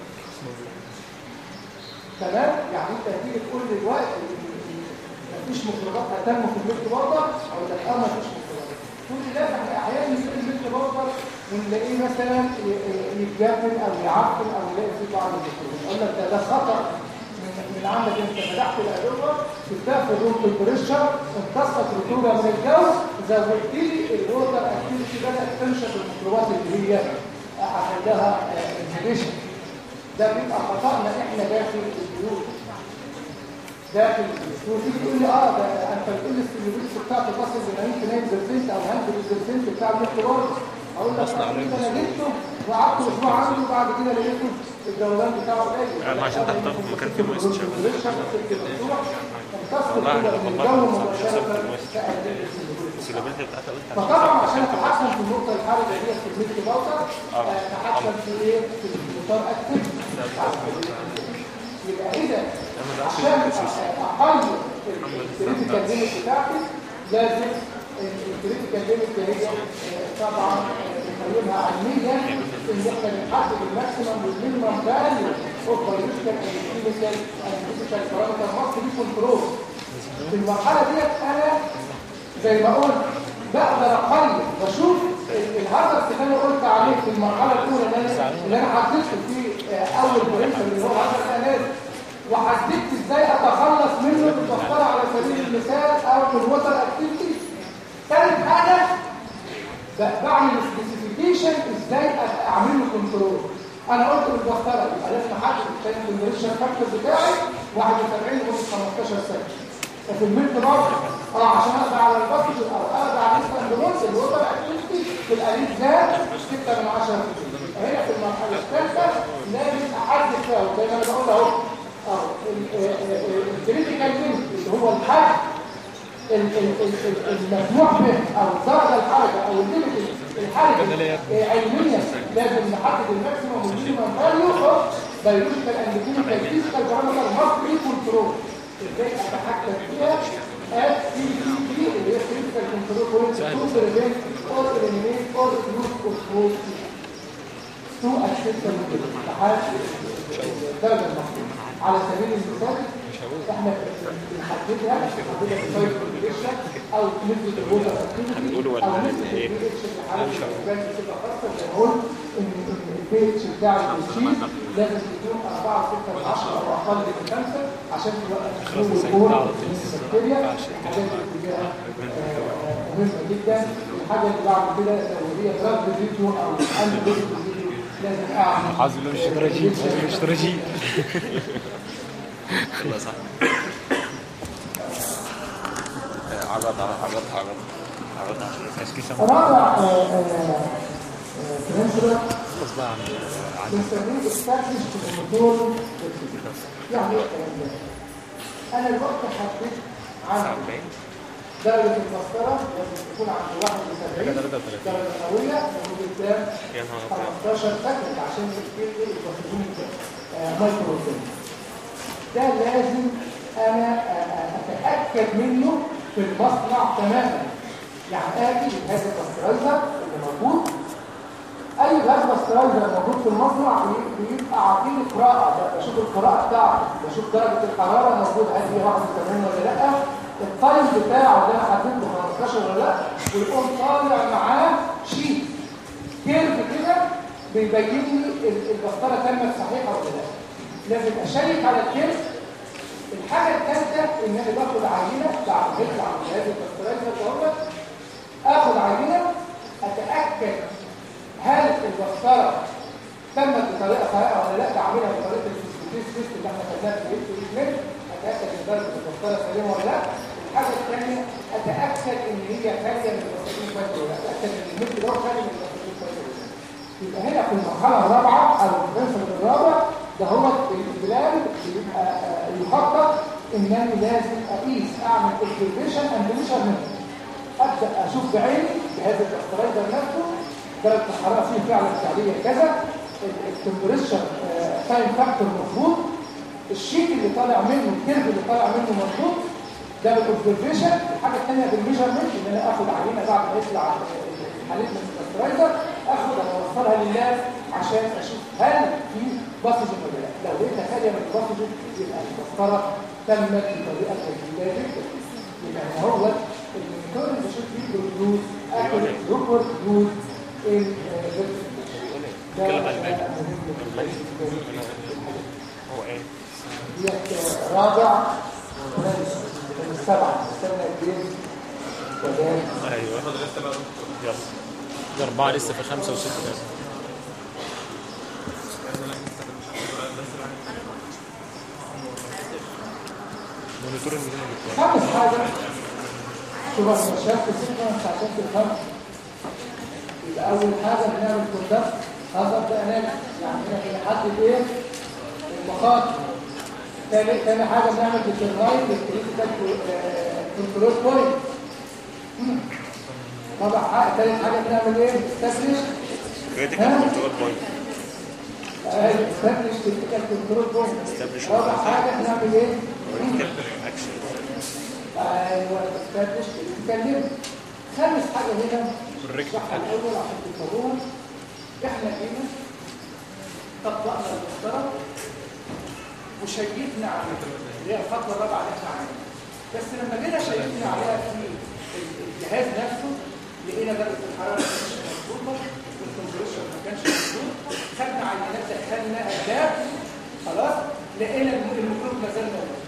تمام يعني انت هتيجي تقول لي دلوقتي مفيش ميكروبات هتنمو في الميلك باودر او لا اه مفيش ميكروبات تقول لي لا ده احنا احيانا نسيب الميلك باودر ونلاقيه مثلا ي- ي- يتجمل او يعفن او يلاقي فيه بعض الميكروبات اقول لك ده ده خطر من من عندك انت فتحت الادويه سبتها في الروم تمبريتشر امتصت رطوبه من الجو زودت لي الووتر اكتيفيتي بدات تنشط الميكروبات اللي هي هعمل لها انهبيشن ده بيبقى خطأنا احنا داخل البيوت داخل البيوت وتيجي تقول لي اه ده انت بتقول لي السيميوليتس بتاعته تصل ل 90% او 100% بتاع الاختبار اقول لك أصنع آه، عليه انا جبته وقعدت اسبوع عنده وبعد كده لقيته الجولان بتاعه قليل يعني عشان تحتفظ بمكان فيه moisture. والله والله أنا من بفكر الجو في مباشرة moisture. تقلل السيميوليتس السيلابيلتي بتاعتها قلت فطبعا عشان اتحكم في النقطه الحرجه دي في الميلك باوتر آه. اتحكم في ايه في الموتور اكتف يبقى اذا عشان اقل الكريتيكال ليميت بتاعتي لازم الكريتيكال ليميت دي هي آه، طبعا آه، نقيمها علميا ان احنا بنحدد الماكسيمم والمينيمم فاليو اوف بايولوجيكال اند كيميكال اند فيزيكال بارامتر ماست بي كنترول في المرحله ديت انا زي ما قلت بقدر اقيم بشوف الهدف اللي انا قلت عليه في المرحله الاولى اللي انا اللي انا حددته في آه، اول برنسبل اللي هو 10 سنوات وحددت ازاي اتخلص منه بالمسطره على سبيل المثال او بالوتر اكتيفيتي ثالث حاجه ب- بعمل سبيسيفيكيشن ازاي أ- اعمل له كنترول انا قلت بالمسطره يبقى لازم احدد التاني كونفرشن فاكتور بتاعي 71 لمده 15 سنه ففي الملك برضه اه عشان اقضي على الباسج او اقضي على الاستاندروز الوتر اكتيفيتي في القليل زاد 6 من 10 هنا في المرحله الثالثه لازم احدد فيها زي ما انا بقول اهو اه الكريتيكال ليميت اللي هو الحد ال- ال- ال- ال- المسموح به او درجه الحركه او الليميت الحركه آه، علميا لازم نحدد الماكسيموم والمينيمم فاليو اوف بيولوجيكال اند كيميكال فيزيكال بارامتر ماست بي كنترول ازاي اتحكم فيها at CCP اللي هي critical control point to prevent or eliminate or reduce control to assist الاتحاد الدولة المصرية على سبيل المثال احنا بنحددها بنحددها بسايت كونفيشن او نسبة الوزر اكتيفيتي او نسبة البي اتش اللي حالة الاسبان بتبقى خاصة زي ما قلت ان إن البي اتش بتاع التشيز لازم تكون 4 6 من 10 او اقل من 5 عشان توقف نمو الكور البكتيريا الحاجات دي كلها آه، مهمة جدا الحاجة اللي بعد كده لو هي دراج فيديو او انتي فيديو لازم اعمل حظي لو مش تراجيل حظي مش تراجيل والله صح عرض عرض عرض عرض عرض رابع برنسبل خلاص بقى عن عن بنسميه استاتيش كنترول يعني ايه الكلام ده؟ انا الوقت حددت عن 49 درجة المسطرة لازم تكون عند 71 درجة قوية لمدة كام؟ يا نهار ابيض 15 سكند عشان يصير ايه يبقى مايكرو سيل ده لازم انا آه، اتاكد منه في المصنع تماما يعني اجي بهذا الباسترايزر اللي موجود اي غاز باسترايزر موجود في المصنع بي- بيبقى عاطيني قراءه ب- بشوف القراءه بتاعته بشوف درجه الحراره موجود هل هي 81 ولا لا التايم بتاعه ده حددته 15 ولا لا ويقوم طالع معاه شيت كيرف كده بيبين لي ال- البسطره تمت صحيحه ولا لا لازم اشيك على الكيرف الحاجه الثالثه ان انا باخد عينه بعد ما يطلع من جهاز الباسترايزر دوت اخد عينه اتاكد هل البسطره تمت بطريقه صحيحه ولا لا تعملها بطريقه الفيزيكال تيست اللي احنا خدناها في الاكس اتاكد ان درجه البسطره سليمه ولا لا الحاجه الثانيه اتاكد ان هي خاليه من البسطين كويس ولا لا اتاكد ان الملك ده خالي من البسطين كويس ولا لا يبقى هنا في المرحله الرابعه او البرنسبل الرابع ده هو البلان بيبقى آه، يخطط انني لازم اقيس اعمل اوبزرفيشن اند ميجرمنت ابدا اشوف بعيني جهاز الاسترايزر نفسه درجه الحراره فيه فعلا فعليه كذا التمبريتشر تايم فاكتور مظبوط الشيك اللي طالع منه الكيرف اللي طالع منه مظبوط ده بالاوبزرفيشن الحاجه الثانيه بالميجرمنت ان انا اخد عينه بعد ما يطلع حالتنا من الاسترايزر اخد اوصلها لله عشان اشوف هل في باسجن ولا لا لو لقيتها خاليه من الباسجن يبقى المسطره تمت بطريقه جيده جدا يبقى هو المونيتور اللي بشوف فيه برودوس اكل روبر يوز ان ده مهم جدا هو ايه ديت رابع من السبعة استنى الجيم وجاي ايوه فاضل لسه بقى يلا ده اربعه لسه في خمسه وسته مونيتور المدينه اللي خامس حاجة شبه المشاكل في السيكونس عشان تفهم يبقى أول حاجة بنعمل كوندكت هذا ده أناليسيس يعني هنا بنحدد إيه المخاطر تاني تاني حاجة بنعمل ديترماين للكريتيكال كنترول بوينت رابع حاجة تالت حاجة بنعمل إيه؟ استابليش كريتيكال كنترول بوينت استابليش كريتيكال كنترول بوينت Establish رابع حاجة بنعمل إيه؟ اكشن ايوه استابليش كريتيكال خامس حاجة هنا بالرجل الصفحة الأول عشان تفهموها إحنا هنا طبقنا المسطرة وشيكنا عليها اللي هي الخطوه الرابعه اللي احنا عملناها بس لما جينا شيكنا عليها في الجهاز نفسه لقينا درجه الحراره ما كانتش مظبوطه والتمبريتشر ما كانش مظبوط خدنا عينات دخلناها اللاب خلاص لقينا الميكروب ما زال موجود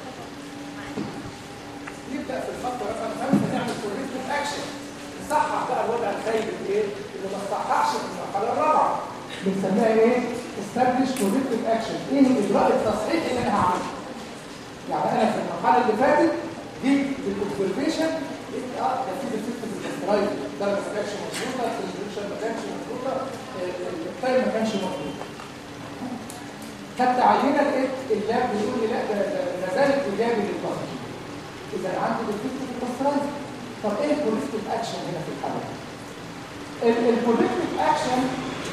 نبدا في الخطوه رقم خمسه نعمل كوريكتيف اكشن نصحح بقى الوضع الخايب ايه اللي ما صححش في المرحله الرابعه بنسميها ايه استابليش كوريكتيف اكشن ايه اجراء التصحيح اللي انا هعمله يعني انا في المرحله اللي فاتت جيت بالاوبزرفيشن لقيت اه ده في ديفكت في الاسترايد درجه ما كانتش مظبوطه التمبريتشر ما كانتش مظبوطه التايم ما كانش مظبوط خدت عينه لقيت اللاب بيقول لي لا ده ده ما زالت ايجابي للتصحيح اذا عندي ديفكت في الاسترايد طب ايه الكوريكتيف اكشن هنا في الحاله الكوريكتيف اكشن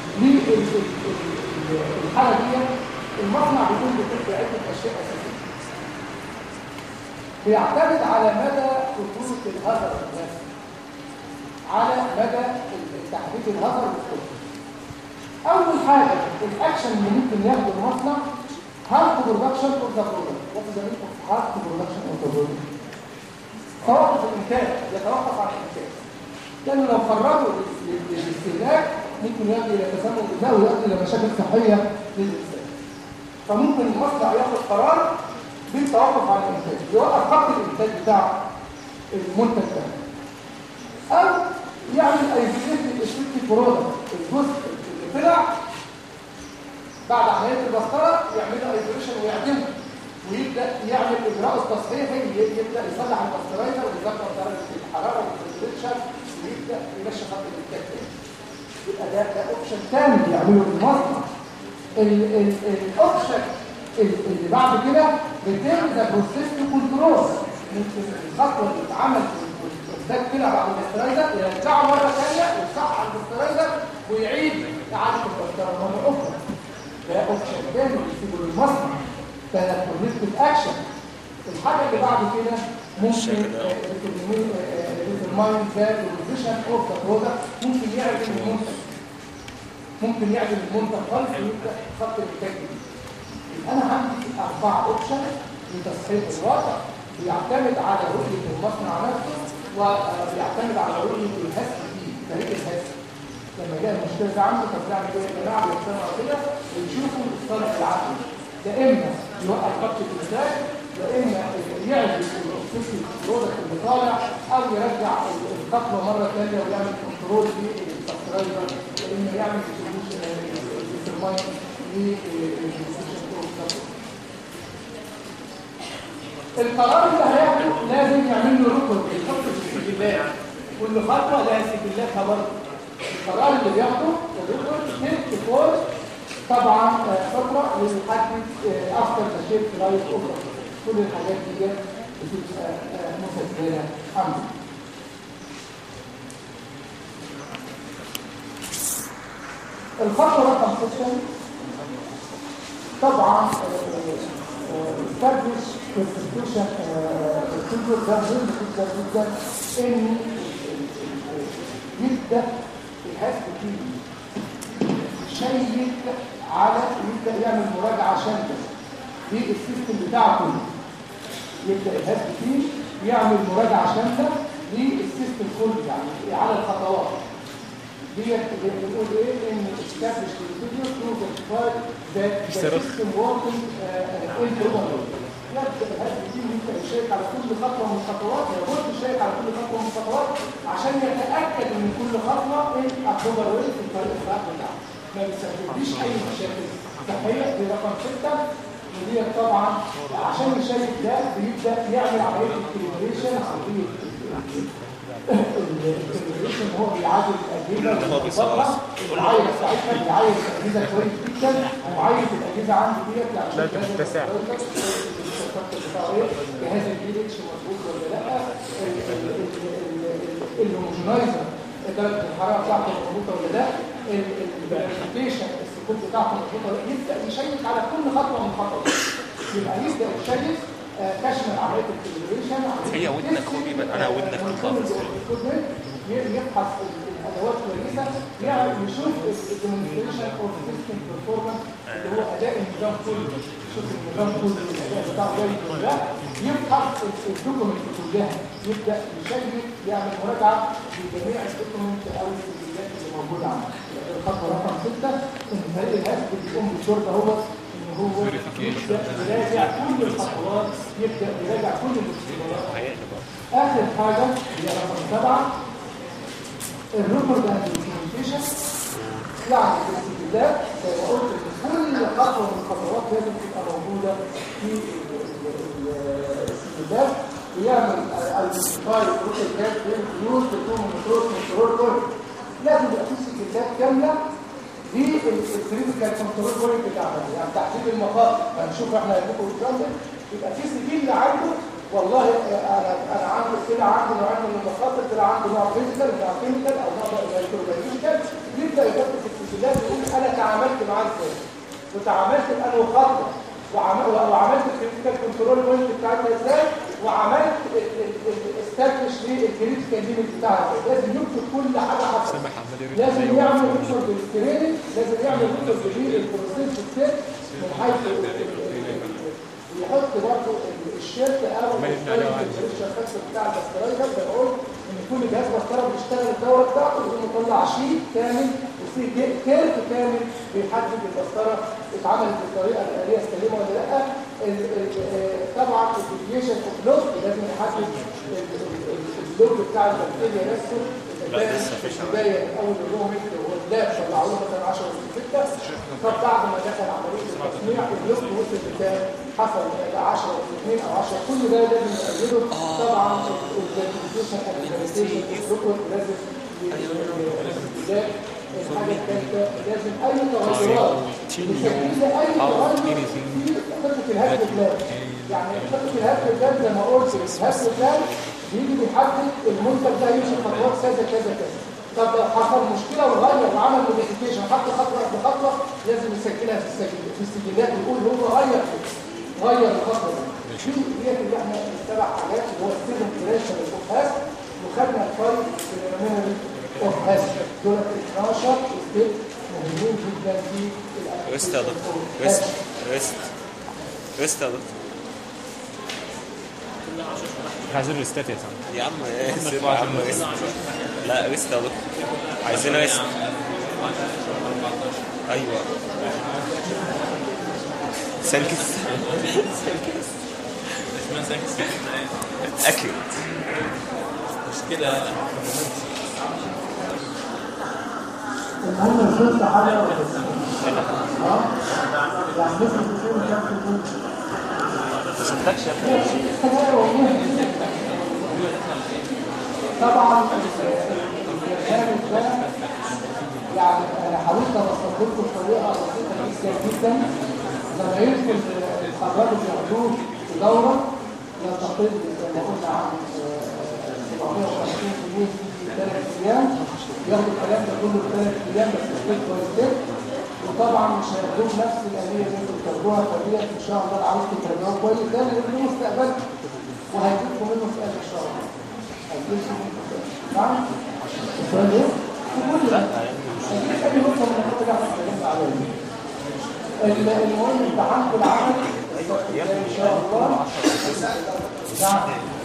للحاله دي المصنع بيكون بيطلب عده اشياء اساسيه بيعتمد على مدى خطوره الهدر النفسي على مدى تحديد الهدر والخطوره اول حاجه الاكشن اللي ممكن ياخده المصنع هارت برودكشن اوف ذا برودكت وات ذا مين اوف هارت برودكشن اوف ذا برودكت توقف الانتاج يتوقف عن الانتاج لانه لو خرجوا للاستهلاك ممكن يؤدي الى تسمم غذائي ويؤدي الى مشاكل صحيه للانسان فممكن المصنع ياخد قرار بالتوقف عن الانتاج يوقف خط الانتاج بتاع المنتج ده او يعمل ايزوليت للاشتراك برودكت الجزء اللي طلع بعد عمليه البسطره يعمل ايزوليشن ويعدمه ويبدا يعمل اجراء التصحيحي يبدا يصلح الباسترايزر ويظبط درجه الحراره والتمبريتشر ويبدا يمشي خط الانتاج تاني يبقى ده ده اوبشن ثاني بيعمله المصنع الاوبشن اللي بعد كده بيتم ذا بروسيس كنترول ممكن الخطوه اللي اتعمل ده كده بعد الاسترايزر يرجعه مره ثانيه ويصحح الاسترايزر ويعيد اعاده الباسترايزر مره اخرى ده اوبشن ثاني بيسيبه للمصنع ده كورنيكتيف اكشن الحاجه اللي بعد كده ممكن ديترماين ذات البوزيشن اوف ذا برودكت ممكن يعدل المنتج ممكن يعدل المنتج خالص ويبدا خط الانتاج جديد انا عندي اربع اوبشن لتصحيح الوضع بيعتمد على رؤيه المصنع نفسه وبيعتمد على رؤيه الهس فيه فريق الهس لما يلاقي المشكله دي عنده طب نعمل ايه يا جماعه بيجتمعوا كده ويشوفوا الصالح العقلي يا اما يوقف خط الانتاج يا اما يعزل الاوبسيسيف برودكت اللي طالع او يرجع الخطوه مره ثانيه ويعمل كنترول للسبسكرايبر يا اما يعمل ديستريبيوشن القرار اللي هياخده لازم يعمل له ركن يحط في السجلات كل خطوه لها سجلاتها برضه القرار اللي بياخده الركن هيلث فور طبعا فتره للحد افتر ذا شيب لايف اوفر كل الحاجات دي بتبقى مسجله عنده الخطوه رقم 6 طبعا establish constitution procedure ده مهم جدا جدا ان يبدا الهاز بتيجي يشيك على يبدا يعمل مراجعه شامله للسيستم بتاعه كله يبدا الهاز بتيجي يعمل مراجعه شامله للسيستم كله يعني على الخطوات ديت بنقول ايه ان establish procedure to verify that the system working improperly يبدا هذا التيم يبدا يشيك على كل خطوه من الخطوات لابد يشيك على كل خطوه من الخطوات عشان يتاكد ان كل خطوه ايه ابروفر ويل في الطريق الصح بتاعه ما بيسببليش اي مشاكل صحيه دي رقم سته ودي طبعا عشان يشيك ده بيبدا يعمل عمليه الكاليبريشن عمليه الكاليبريشن هو بيعادل الاجهزه هو بيصلح. العايز ساعتها بيعايز الاجهزه كويس جدا وعايز الاجهزه عندي ديت يعني لا تتسع. جهاز البيلكس مظبوط ولا لا الهوموجنايزر درجه الحراره بتاعته مظبوطه ولا لا الفيريفيكيشن السكوت بتاعته مظبوطه ولا لا يبدا يشيك على كل خطوه من الخطوات يبقى يبدا يشيك آه، تشمل عمليه الكاليبريشن هي ودنك هو بيبقى- أنا ودنك بالضبط. يبحث الادوات كويسه يعني يشوف الديمونستريشن اوف سيستم بيرفورمانس اللي هو اداء النظام كله شوف النظام كله الاداء بتاعه جاي ولا لا يبحث الدوكيمنت كلها يبدا يشيك يعمل مراجعه لجميع الدوكيمنت او السجلات اللي موجوده عنده الخطوه رقم 6 ان فريق الهاك بيقوم بالدور ده هو ان هو يبدا يراجع كل الخطوات يبدا يراجع كل الاختبارات اخر حاجه هي رقم 7 الريكورد اند دوكيومنتيشن يعني الاستجداد زي ما قلت إن كل خطوه من الخطوات لازم تبقى موجوده في الاستجداد ويعمل الايدنتيفاي بروتوكول بين فلوس تكون موتور كنترول بوينت لازم يبقى في سجلات كامله للكريتيكال كنترول بوينت بتاعنا يعني تحديد المخاطر هنشوف احنا هنبقى قدام يبقى في سجل عنده والله انا انا عندي كده عندي نوعين من المخاطر كده عندي نوع فيزيكال نوع كيميكال او نوع مايكروبيولوجيكال يبدا يكتب في السجلات يقول انا تعاملت معاه ازاي وتعاملت بانه خطوه وعمل- وعملت الكريتيكال كنترول بوينت بتاعتها ازاي وعملت استابلش للكريتيكال ليميت بتاعها ازاي لازم يكتب كل حاجه حصلت لازم يعمل ريكورد بالتريننج لازم يعمل ريكورد بالبروسيس ستيب من حيث يحط برضه الشركه او الشركات بتاع البسترايزر زي ما قلت ان كل جهاز بسترايزر بيشتغل الدوره بتاعته ويقوم مطلع شيت كامل وفي كيرف كامل بيحدد البستره اتعملت بالطريقه الاليه السليمه ولا لا ال- ال- طبعا الديفيشن اوف لوج لازم يحدد ال- ال- ال- اللوج بتاع البكتيريا نفسه لا، لسه في البدايه من اول الرومتر واللاب طلعوا له مثلا 10 و 6 طب بعد ما دخل عمليه التصنيع اللوج وصل لكام حصل 10 و 2 او 10 كل ده لازم يقلده طبعا الفيرتيفيكيشن اكريديتيشن لازم ي- الحاجه الثالثه لازم اي تغيرات بشكل اي تغير في خطه الهدف بلان يعني خطه الهدف بلان زي ما قلت الهدف بلان بيجي بيحدد المنتج ده يمشي خطوات كذا كذا كذا طب لو حصل مشكله وغير وعمل موديفيكيشن حط خطوه بخطوه لازم يسجلها في السجل في السجلات يقول هو غير غير الخطوه دي في ديت اللي احنا السبع حاجات اللي هو السيفن كريشن اوف هاس وخدنا الفايل في الميموري اوف هاس دول 12 ستيب مهمين جدا في ريست يا دكتور ريست ريست ريست يا دكتور عايزين ريستات يا سامي يا عم ايه سيب يا عم ريست لا ريست يا دكتور عايزين ريست ايوه سانكس اسمها ساكس اكيد مش كده المهم شفت حاجه اه يعني لسه بتصير كام في الجول طبعا البرنامج ده يعني انا حاولت ابسط لكم بطريقه بسيطه جدا جدا زمايلكم اللي اتخرجوا بياخدوه في دوره لا تقل زي ما قلنا عن آه، 750 جنيه في ثلاث ايام ياخدوا الكلام ده كله في ثلاث ايام بس ستيب باي ستيب وطبعا مش هياخدوه بنفس الاليه اللي انتوا بتاخدوها فديت ان شاء الله عاوزكم تتابعوه كويس ده اللي له مستقبل وهيجيبكم منه سؤال ان شاء الله هيجيبكم منه سؤال نعم السؤال ايه؟ كل ده هيجيب اي نقطه من النقط اللي احنا اتكلمنا عليها ال- المهم امتحانكم العمل ان شاء الله نعم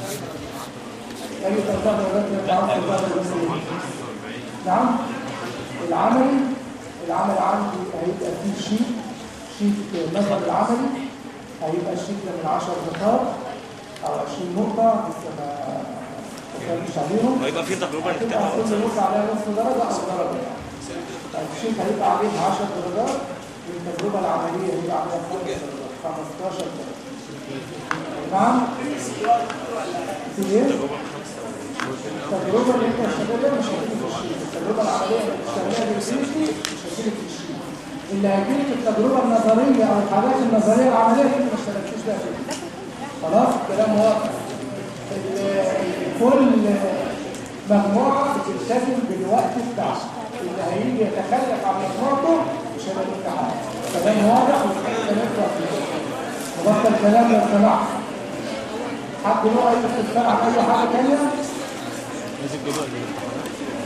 اي تنظر ولكن امتحانكم العمل نعم العملي العمل عندي هيبقى فيه شيت شيت النظر العملي هيبقى الشيت ده من 10 نقاط او 20 نقطة لسه ما اتكلمش عليهم ويبقى في تجربه هتبقى نكتبها كل نقطة عليها نص درجة أو درجة يعني الشيت هيبقى عليه 10 درجات والتجربة العملية هيبقى عليها 5 درجات 15 درجة نعم؟ في ايه؟ التجربة اللي انت هتشتغلها مش هتيجي في الشيء التجربة العملية اللي بتشتغلها بالسيفتي مش هتيجي في الشيء اللي هيجيلك التجربة النظرية أو الحاجات النظرية العملية دي انت ما اشتغلتوش بيها فيها. خلاص الكلام واضح ال- كل مجموعة بتلتزم بالوقت بتاعها اللي هيجي يتخلف عن مجموعته مش هيبقى له حاجة كلام واضح وكلام واضح وبطل كلام لو سمحت حد له أي استفسار عن أي حاجة تانية؟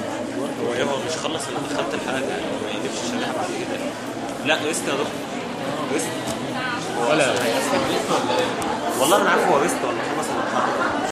هو ايه هو مش خلص انا دخلت الحاجه يعني ما يقلبش الشريحه بعد كده لا ريست يا دكتور ريست ولا والله ما انا عارف هو ريست ولا خلص ولا حاجة.